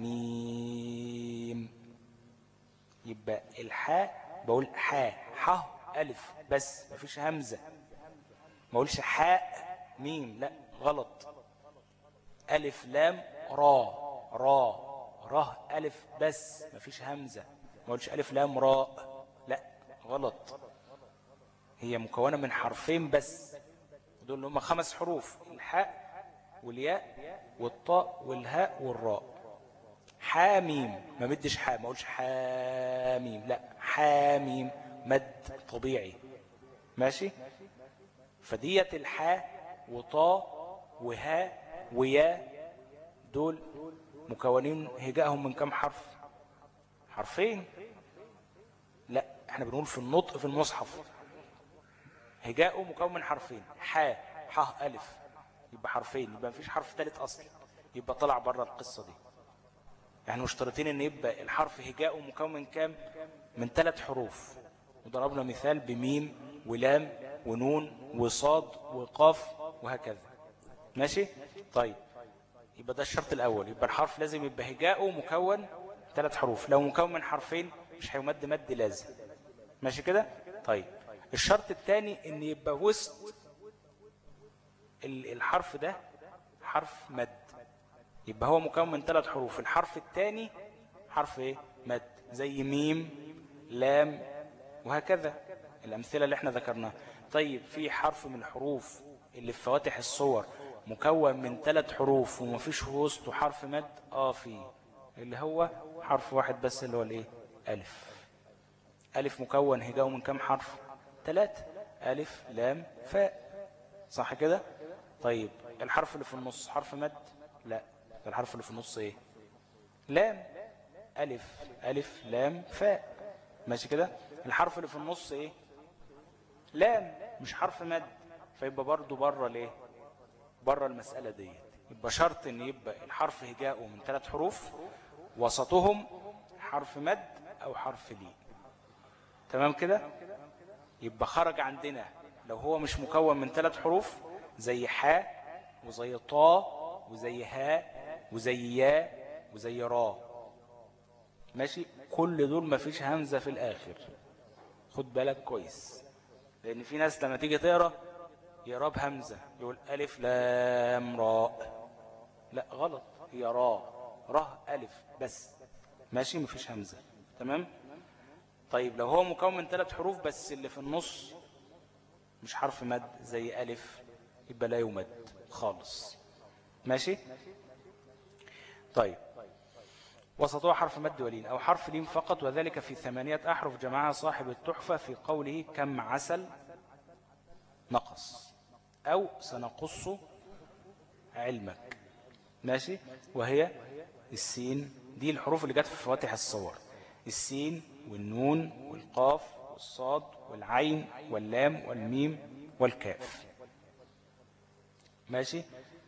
Speaker 1: ميم يبقى الحاء بقول حا ح ألف بس مفيش همزة ما أقولش حاء ميم لا غلط ألف لام را را ره ألف بس مفيش همزة ما قلتش ألف لام راء لا غلط هي مكونة من حرفين بس دول هم خمس حروف الحاء والياء والطاء والهاء والراء حاميم ما مدش حاء ما قلتش حاميم لا حاميم مد طبيعي ماشي فدية الحاء وطاء وهاء وياء دول مكونين هجائهم من كم حرف حرفين لا احنا بنقول في النطق في المصحف هجاؤه مكون من حرفين حاء ح ألف يبقى حرفين يبقى مفيش حرف ثالث أصلا يبقى طلع بره القصة دي يعني مشترطين ان يبقى الحرف هجاؤه مكون من كام من ثلاث حروف وضربنا مثال بميم ولام ونون وصاد وقاف وهكذا ماشي طيب يبقى ده الشرط الأول يبقى الحرف لازم يبقى هجاؤه مكون ثلاث حروف لو مكون من حرفين مش هيمد مد لازم ماشي كده طيب الشرط الثاني ان يبقى وسط الحرف ده حرف مد يبقى هو مكون من ثلاث حروف الحرف الثاني حرف ايه مد زي ميم لام وهكذا الأمثلة اللي احنا ذكرناها طيب في حرف من الحروف اللي في فواتح الصور مكون من ثلاث حروف ومفيش وسطه حرف مد اه في اللي هو حرف واحد بس اللي هو الايه الف الف مكون هجاو من كم حرف ثلاثة الف لام فاء صح كده طيب الحرف اللي في النص حرف مد لا الحرف اللي في النص ايه لام الف الف لام فاء ماشي كده الحرف اللي في النص ايه لام مش حرف مد فيبقى برضو بره ليه بره المسألة دي يبقى شرط ان يبقى الحرف هجاؤه من ثلاث حروف وسطهم حرف مد او حرف لي تمام كده يبقى خرج عندنا لو هو مش مكون من ثلاث حروف زي حاء وزي طاء وزي هاء وزي ياء وزي راء ماشي كل دول ما فيش همزة في الآخر خد بالك كويس لأن في ناس لما تيجي تقرأ يقرأ بهمزة يقول ألف لام راء لا غلط هي راء راء ألف بس ماشي مفيش همزة تمام طيب لو هو مكون من ثلاث حروف بس اللي في النص مش حرف مد زي ألف يبقى لا يمد خالص ماشي طيب وسطها حرف مد ولين أو حرف لين فقط وذلك في ثمانية أحرف جمعها صاحب التحفة في قوله كم عسل نقص أو سنقص علمك ماشي وهي السين دي الحروف اللي جت في فواتح الصور السين والنون والقاف والصاد والعين واللام والميم والكاف ماشي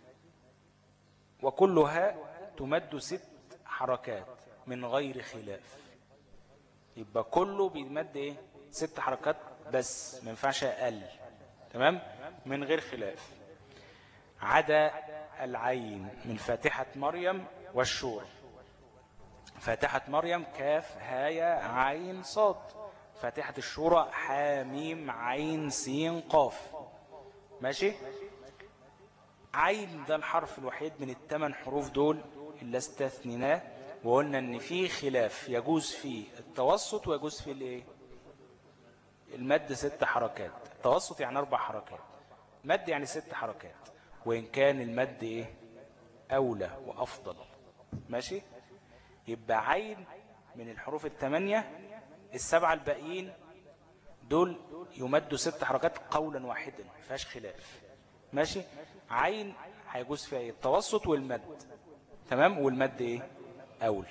Speaker 1: وكلها تمد ست حركات من غير خلاف يبقى كله بيمد ايه ست حركات بس ما ينفعش اقل تمام من غير خلاف عدا العين من فاتحة مريم والشور فاتحة مريم كاف هايا عين صاد فاتحة الشورى حاميم عين سين قاف ماشي عين ده الحرف الوحيد من الثمان حروف دول اللي استثنيناه وقلنا ان في خلاف يجوز فيه التوسط ويجوز فيه الايه المد ست حركات التوسط يعني اربع حركات مد يعني ست حركات وان كان المد ايه اولى وافضل ماشي يبقى عين من الحروف الثمانية السبعة الباقيين دول يمدوا ست حركات قولا واحدا ما فيهاش خلاف ماشي عين هيجوز فيها ايه التوسط والمد تمام والمد ايه اول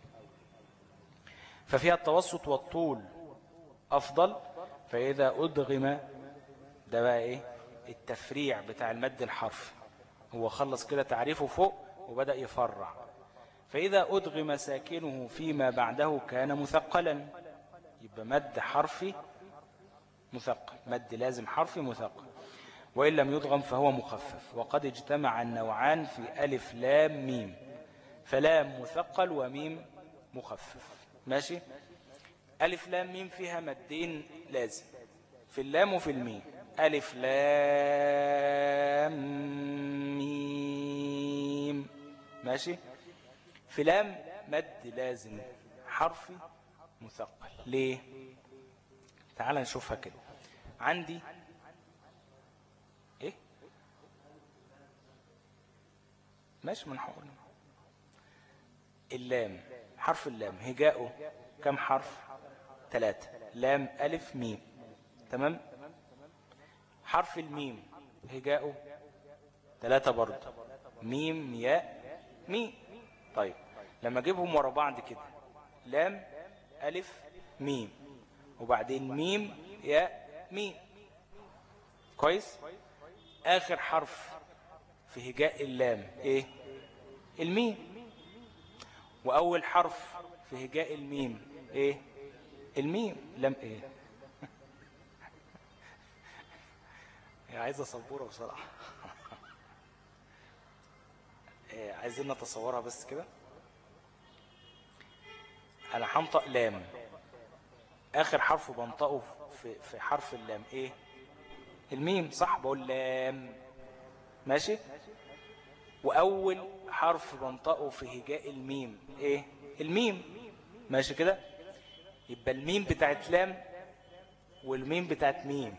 Speaker 1: ففيها التوسط والطول افضل فاذا ادغم ده بقى ايه التفريع بتاع المد الحرف هو خلص كده تعريفه فوق وبدأ يفرع فإذا أدغم ساكنه فيما بعده كان مثقلا يبقى مد حرفي مثقل مد لازم حرفي مثقل وإن لم يدغم فهو مخفف وقد اجتمع النوعان في ألف لام ميم فلام مثقل وميم مخفف ماشي ألف لام ميم فيها مدين لازم في اللام وفي الميم ألف لام ميم ماشي في لام مد لازم حرفي مثقل ليه تعال نشوفها كده عندي ايه ماشي من حقول اللام حرف اللام هجاؤه كم حرف ثلاثة لام ألف ميم تمام حرف الميم هجاؤه ثلاثة برضه ميم ياء ميم طيب لما اجيبهم ورا بعض كده لام ألف ميم وبعدين ميم ياء ميم كويس آخر حرف في هجاء اللام ايه الميم وأول حرف في هجاء الميم ايه الميم لم ايه هي عايزة صبورة بصراحة إيه عايزين نتصورها بس كده انا هنطق لام اخر حرف بنطقه في, في حرف اللام ايه الميم صح بقول لام ماشي واول حرف بنطقه في هجاء الميم ايه الميم ماشي كده يبقى الميم بتاعت لام والميم بتاعت ميم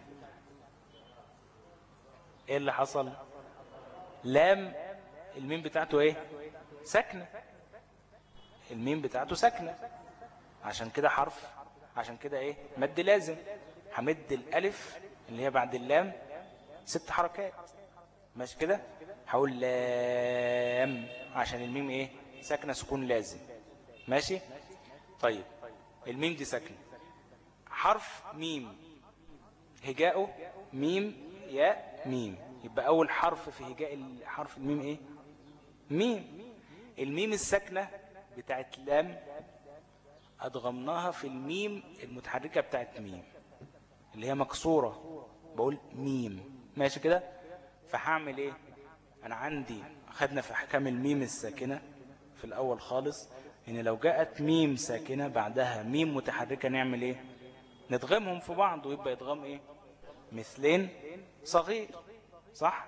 Speaker 1: ايه اللي حصل لام الميم بتاعته ايه ساكنه الميم بتاعته ساكنه عشان كده حرف عشان كده ايه مد لازم همد الالف اللي هي بعد اللام ست حركات ماشي كده هقول لام عشان الميم ايه ساكنه سكون لازم ماشي طيب الميم دي ساكنه حرف ميم هجاؤه ميم ياء ميم يبقى أول حرف في هجاء حرف الميم إيه ميم الميم الساكنة بتاعت لام أدغمناها في الميم المتحركة بتاعت ميم اللي هي مكسورة بقول ميم ماشي كده فهعمل ايه انا عندي خدنا في احكام الميم الساكنة في الاول خالص ان لو جاءت ميم ساكنة بعدها ميم متحركة نعمل ايه ندغمهم في بعض ويبقى يدغم ايه مثلين صغير صح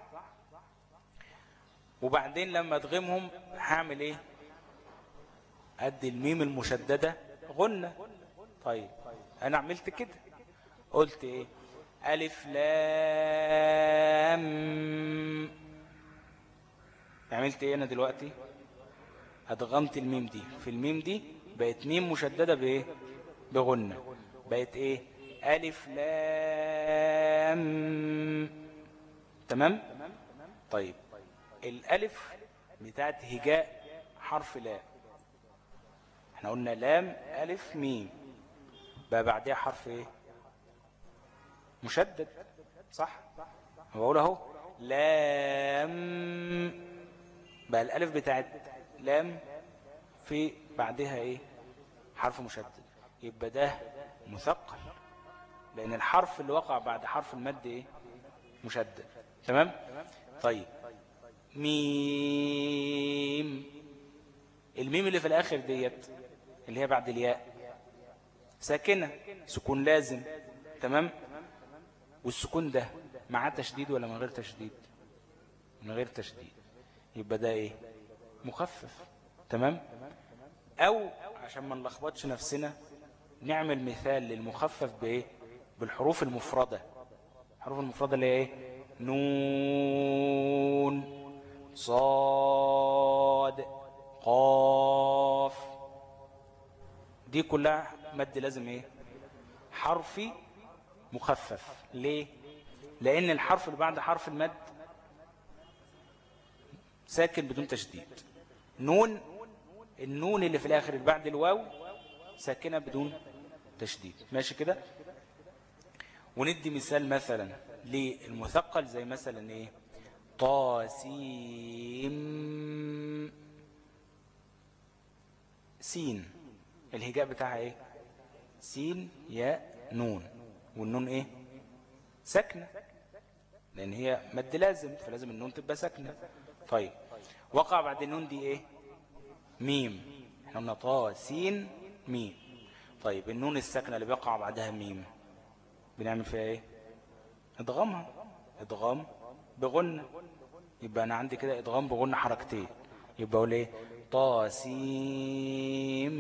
Speaker 1: وبعدين لما ادغمهم هعمل ايه ادي الميم المشددة غنة طيب انا عملت كده قلت ايه ألف لام عملت ايه انا دلوقتي ادغمت الميم دي في الميم دي بقت ميم مشددة بايه بغنة بقت ايه ألف لام تمام طيب الألف بتاعت هجاء حرف لا احنا قلنا لام ألف ميم بقى بعدها حرف ايه مشدد صح بقول اهو لام بقى الالف بتاعت لام في بعدها ايه حرف مشدد يبقى ده مثقل لان الحرف اللي وقع بعد حرف المد ايه مشدد تمام طيب ميم الميم اللي في الاخر ديت اللي هي بعد الياء ساكنة سكون لازم تمام والسكون ده معاه تشديد ولا من غير تشديد من غير تشديد يبقى ده ايه مخفف تمام او عشان ما نلخبطش نفسنا نعمل مثال للمخفف بايه بالحروف المفردة الحروف المفردة اللي هي ايه نون صاد قاف دي كلها مد لازم ايه حرفي مخفف ليه لأن الحرف اللي بعد حرف المد ساكن بدون تشديد نون النون اللي في الآخر اللي بعد الواو ساكنة بدون تشديد ماشي كده وندي مثال مثلا للمثقل زي مثلا ايه طاسيم سين الهجاء بتاعها ايه سين ياء نون والنون ايه ساكنة لان هي مد لازم فلازم النون تبقى ساكنة طيب وقع بعد النون دي ايه ميم احنا قلنا طا سين ميم طيب النون الساكنة اللي بيقع بعدها ميم بنعمل فيها ايه ادغامها ادغام بغنة يبقى انا عندي كده ادغام بغنة حركتين يبقى اقول ايه طا سين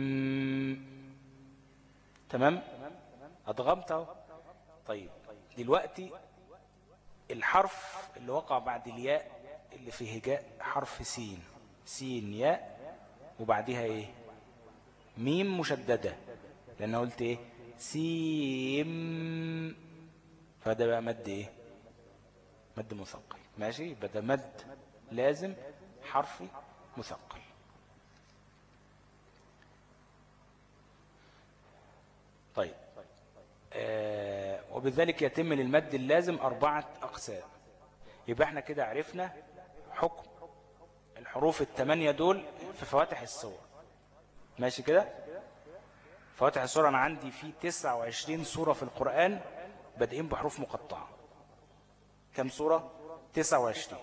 Speaker 1: تمام أضغمت اهو طيب دلوقتي الحرف اللي وقع بعد الياء اللي في هجاء حرف سين سين ياء وبعدها ايه ميم مشددة لأن قلت ايه سيم فده بقى مد ايه مد مثقل ماشي يبقى ده مد لازم حرفي مثقل طيب آه وبذلك يتم للمد اللازم أربعة أقسام يبقى احنا كده عرفنا حكم الحروف الثمانية دول في فواتح الصور ماشي كده فواتح الصور أنا عندي في 29 سورة في القرآن بادئين بحروف مقطعة كم سورة 29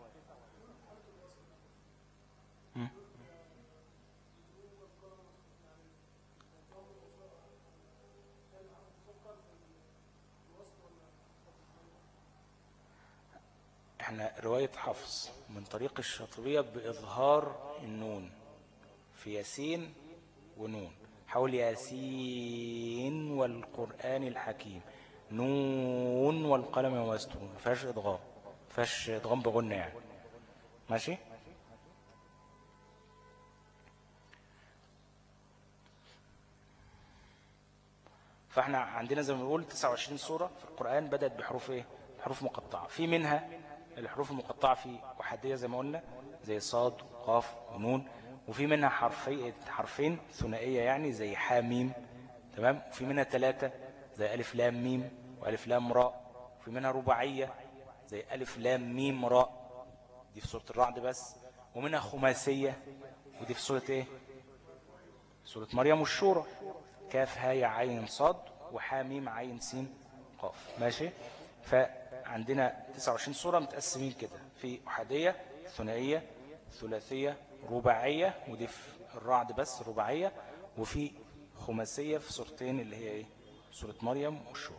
Speaker 1: احنا رواية حفص من طريق الشاطبية بإظهار النون في ياسين ونون حول ياسين والقرآن الحكيم نون والقلم وما يسطرون ما فيهاش ادغام ما فيهاش ادغام بغنة يعني ماشي فاحنا عندنا زي ما بنقول 29 سورة في القرآن بدأت بحروف ايه حروف مقطعة في منها الحروف المقطعة في أحادية زي ما قلنا زي صاد وقاف ونون وفي منها حرفي حرفين ثنائية يعني زي حاميم تمام وفي منها ثلاثة زي ألف لام ميم وألف لام راء وفي منها رباعية زي ألف لام ميم راء دي في سورة الرعد بس ومنها خماسية ودي في سورة ايه سورة مريم والشورى كاف هاي عين صاد وحاميم عين سين قاف ماشي فعندنا 29 سورة متقسمين كده في أحادية ثنائية ثلاثية رباعية ودي في الرعد بس رباعية وفي خماسية في سورتين اللي هي ايه سورة مريم والشورى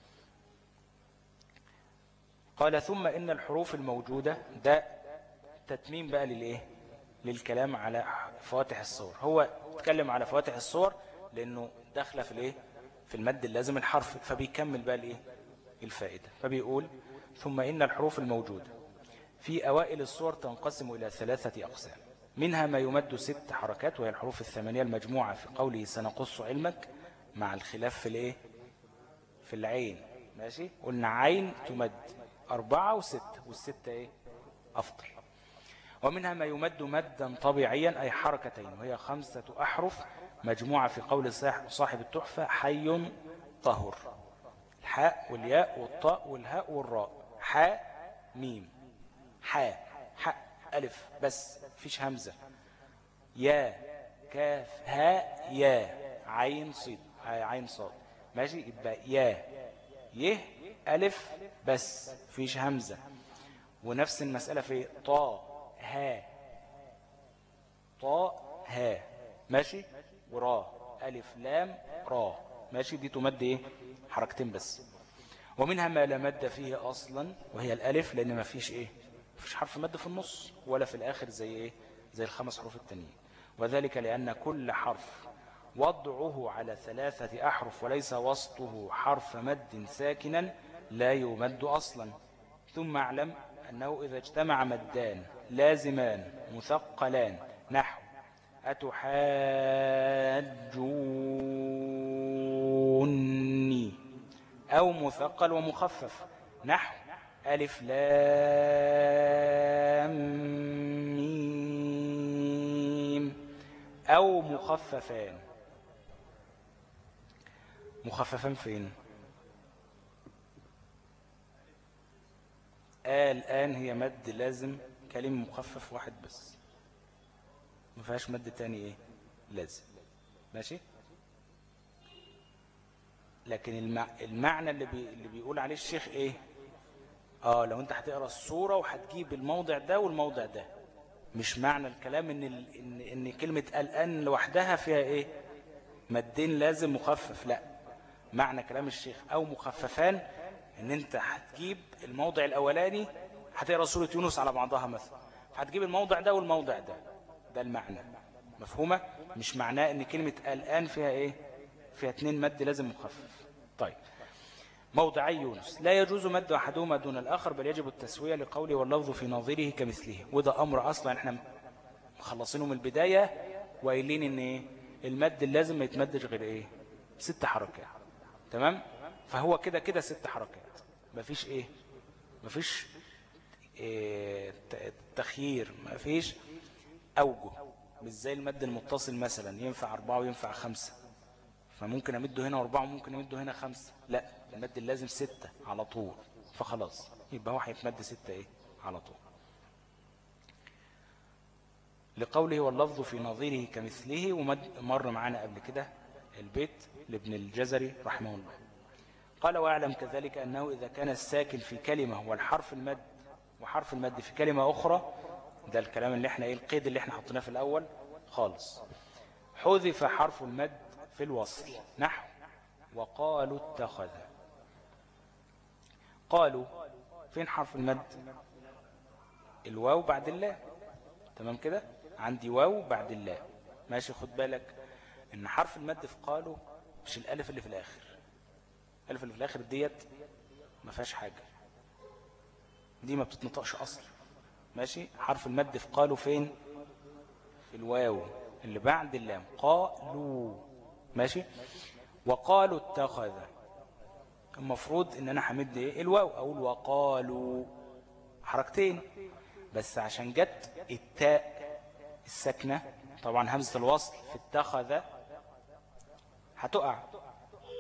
Speaker 1: قال ثم إن الحروف الموجودة ده تتميم بقى للإيه للكلام على فواتح الصور هو اتكلم على فواتح الصور لأنه داخله في الإيه في المد اللازم الحرف فبيكمل بقى الإيه الفائدة فبيقول ثم إن الحروف الموجودة في أوائل الصور تنقسم إلى ثلاثة أقسام منها ما يمد ست حركات وهي الحروف الثمانية المجموعة في قوله سنقص علمك مع الخلاف في الإيه في العين ماشي قلنا عين تمد أربعة وستة والستة إيه أفضل ومنها ما يمد مدا طبيعيا أي حركتين وهي خمسة أحرف مجموعة في قول صاحب التحفة حي طهر الحاء والياء والطاء والهاء والراء حاء ميم حاء حاء ألف بس فيش همزة يا كاف هاء يا عين صيد عين صاد ماشي يبقى يا يه ألف بس فيش همزة ونفس المسألة في طا ها طا ها ماشي ورا ألف لام را ماشي دي تمد ايه حركتين بس ومنها ما لا مد فيه أصلا وهي الألف لأن ما فيش ايه فيش حرف مد في النص ولا في الآخر زي ايه زي الخمس حروف التانيين وذلك لأن كل حرف وضعه على ثلاثة أحرف وليس وسطه حرف مد ساكنا لا يمد أصلا ثم اعلم أنه إذا اجتمع مدان لازمان مثقلان نحو أتحاجوني أو مثقل ومخفف نحو ألف لام ميم أو مخففان مخففان فين آه الآن هي مد لازم كلمة مخفف واحد بس ما فيهاش مد تاني ايه لازم ماشي لكن المع... المعنى اللي, بي... اللي بيقول عليه الشيخ ايه اه لو انت هتقرا الصورة وهتجيب الموضع ده والموضع ده مش معنى الكلام ان ال... ان ان كلمة الان لوحدها فيها ايه مدين لازم مخفف لا معنى كلام الشيخ او مخففان ان انت هتجيب الموضع الاولاني هتقرا سوره يونس على بعضها مثلا هتجيب الموضع ده والموضع ده ده المعنى مفهومه مش معناه ان كلمه الان فيها ايه فيها اتنين مد لازم مخفف طيب موضعي يونس لا يجوز مد احدهما دون الاخر بل يجب التسويه لقوله واللفظ في نظيره كمثله وده امر اصلا احنا مخلصينه من البدايه وقايلين ان ايه المد اللازم ما يتمدش غير ايه ست حركات تمام فهو كده كده ست حركات مفيش ايه مفيش إيه تخيير مفيش اوجه مش زي المد المتصل مثلا ينفع أربعة وينفع خمسة فممكن أمده هنا أربعة وممكن أمده هنا خمسة لا المد اللازم ستة على طول فخلاص يبقى هو هيتمد ستة إيه على طول لقوله واللفظ في نظيره كمثله ومر معنا قبل كده البيت لابن الجزري رحمه الله قال وأعلم كذلك أنه إذا كان الساكن في كلمة والحرف المد وحرف المد في كلمة أخرى ده الكلام اللي احنا ايه القيد اللي احنا حطيناه في الأول خالص حذف حرف المد في الوصل نحو وقالوا اتخذ قالوا فين حرف المد الواو بعد الله تمام كده عندي واو بعد الله ماشي خد بالك ان حرف المد في قالوا مش الالف اللي في الاخر الالف اللي في الاخر ديت ما فيهاش حاجه دي ما بتتنطقش اصلا ماشي حرف المد في قالوا فين في الواو اللي بعد اللام قالوا ماشي وقالوا اتخذ المفروض ان انا حمد ايه الواو اقول وقالوا حركتين بس عشان جت التاء الساكنه طبعا همزه الوصل في اتخذ هتقع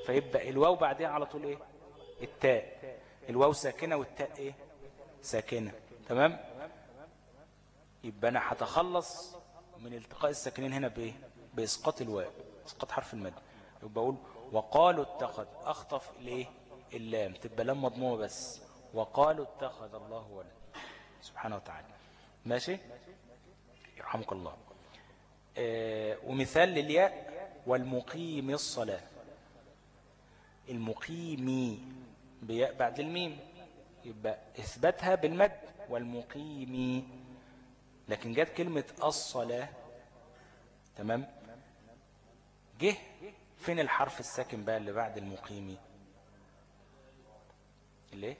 Speaker 1: فيبقى الواو بعدها على طول ايه التاء الواو ساكنة والتاء ايه ساكنة تمام يبقى انا هتخلص من التقاء الساكنين هنا بايه باسقاط الواو اسقاط حرف المد يبقى اقول وقالوا اتخذ اخطف الايه اللام تبقى لام مضمومه بس وقالوا اتخذ الله ولد سبحانه وتعالى ماشي يرحمك الله آه ومثال للياء والمقيم الصلاة المقيم بياء بعد الميم يبقى اثبتها بالمد والمقيم لكن جت كلمة الصلاة تمام جه فين الحرف الساكن بقى اللي بعد المقيم ليه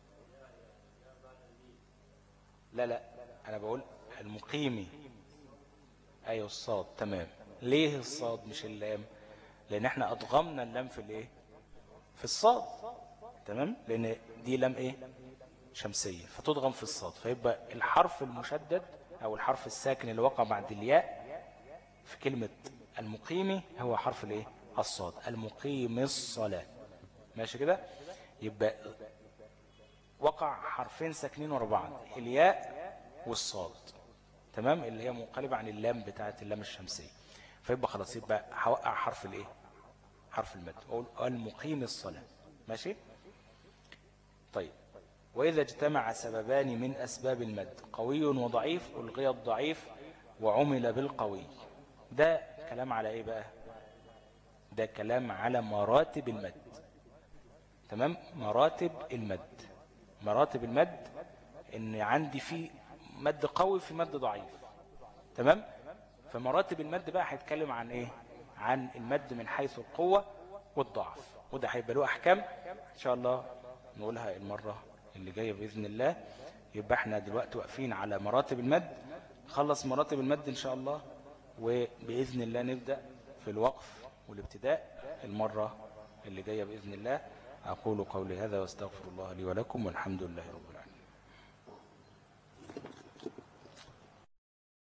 Speaker 1: لا لا انا بقول المقيم ايوه الصاد تمام ليه الصاد مش اللام لان احنا ادغمنا اللام في الايه في الصاد تمام لان دي لام ايه شمسية فتدغم في الصاد فيبقى الحرف المشدد او الحرف الساكن اللي وقع بعد الياء في كلمة المقيم هو حرف الايه الصاد المقيم الصلاة ماشي كده يبقى وقع حرفين ساكنين ورا بعض الياء والصاد تمام اللي هي منقلبة عن اللام بتاعة اللام الشمسية فيبقى خلاص يبقى هوقع حرف الايه حرف المد اقول المقيم الصلاة ماشي طيب وإذا اجتمع سببان من أسباب المد قوي وضعيف ألغي الضعيف وعمل بالقوي ده كلام على إيه بقى ده كلام على مراتب المد تمام مراتب المد مراتب المد ان عندي في مد قوي في مد ضعيف تمام فمراتب المد بقى هيتكلم عن ايه عن المد من حيث القوة والضعف وده هيبقى له احكام ان شاء الله نقولها المرة اللي جاية بإذن الله يبقى احنا دلوقتي واقفين على مراتب المد خلص مراتب المد ان شاء الله وبإذن الله نبدأ في الوقف والابتداء المرة اللي جاية بإذن الله أقول قولي هذا واستغفر الله لي ولكم والحمد لله رب العالمين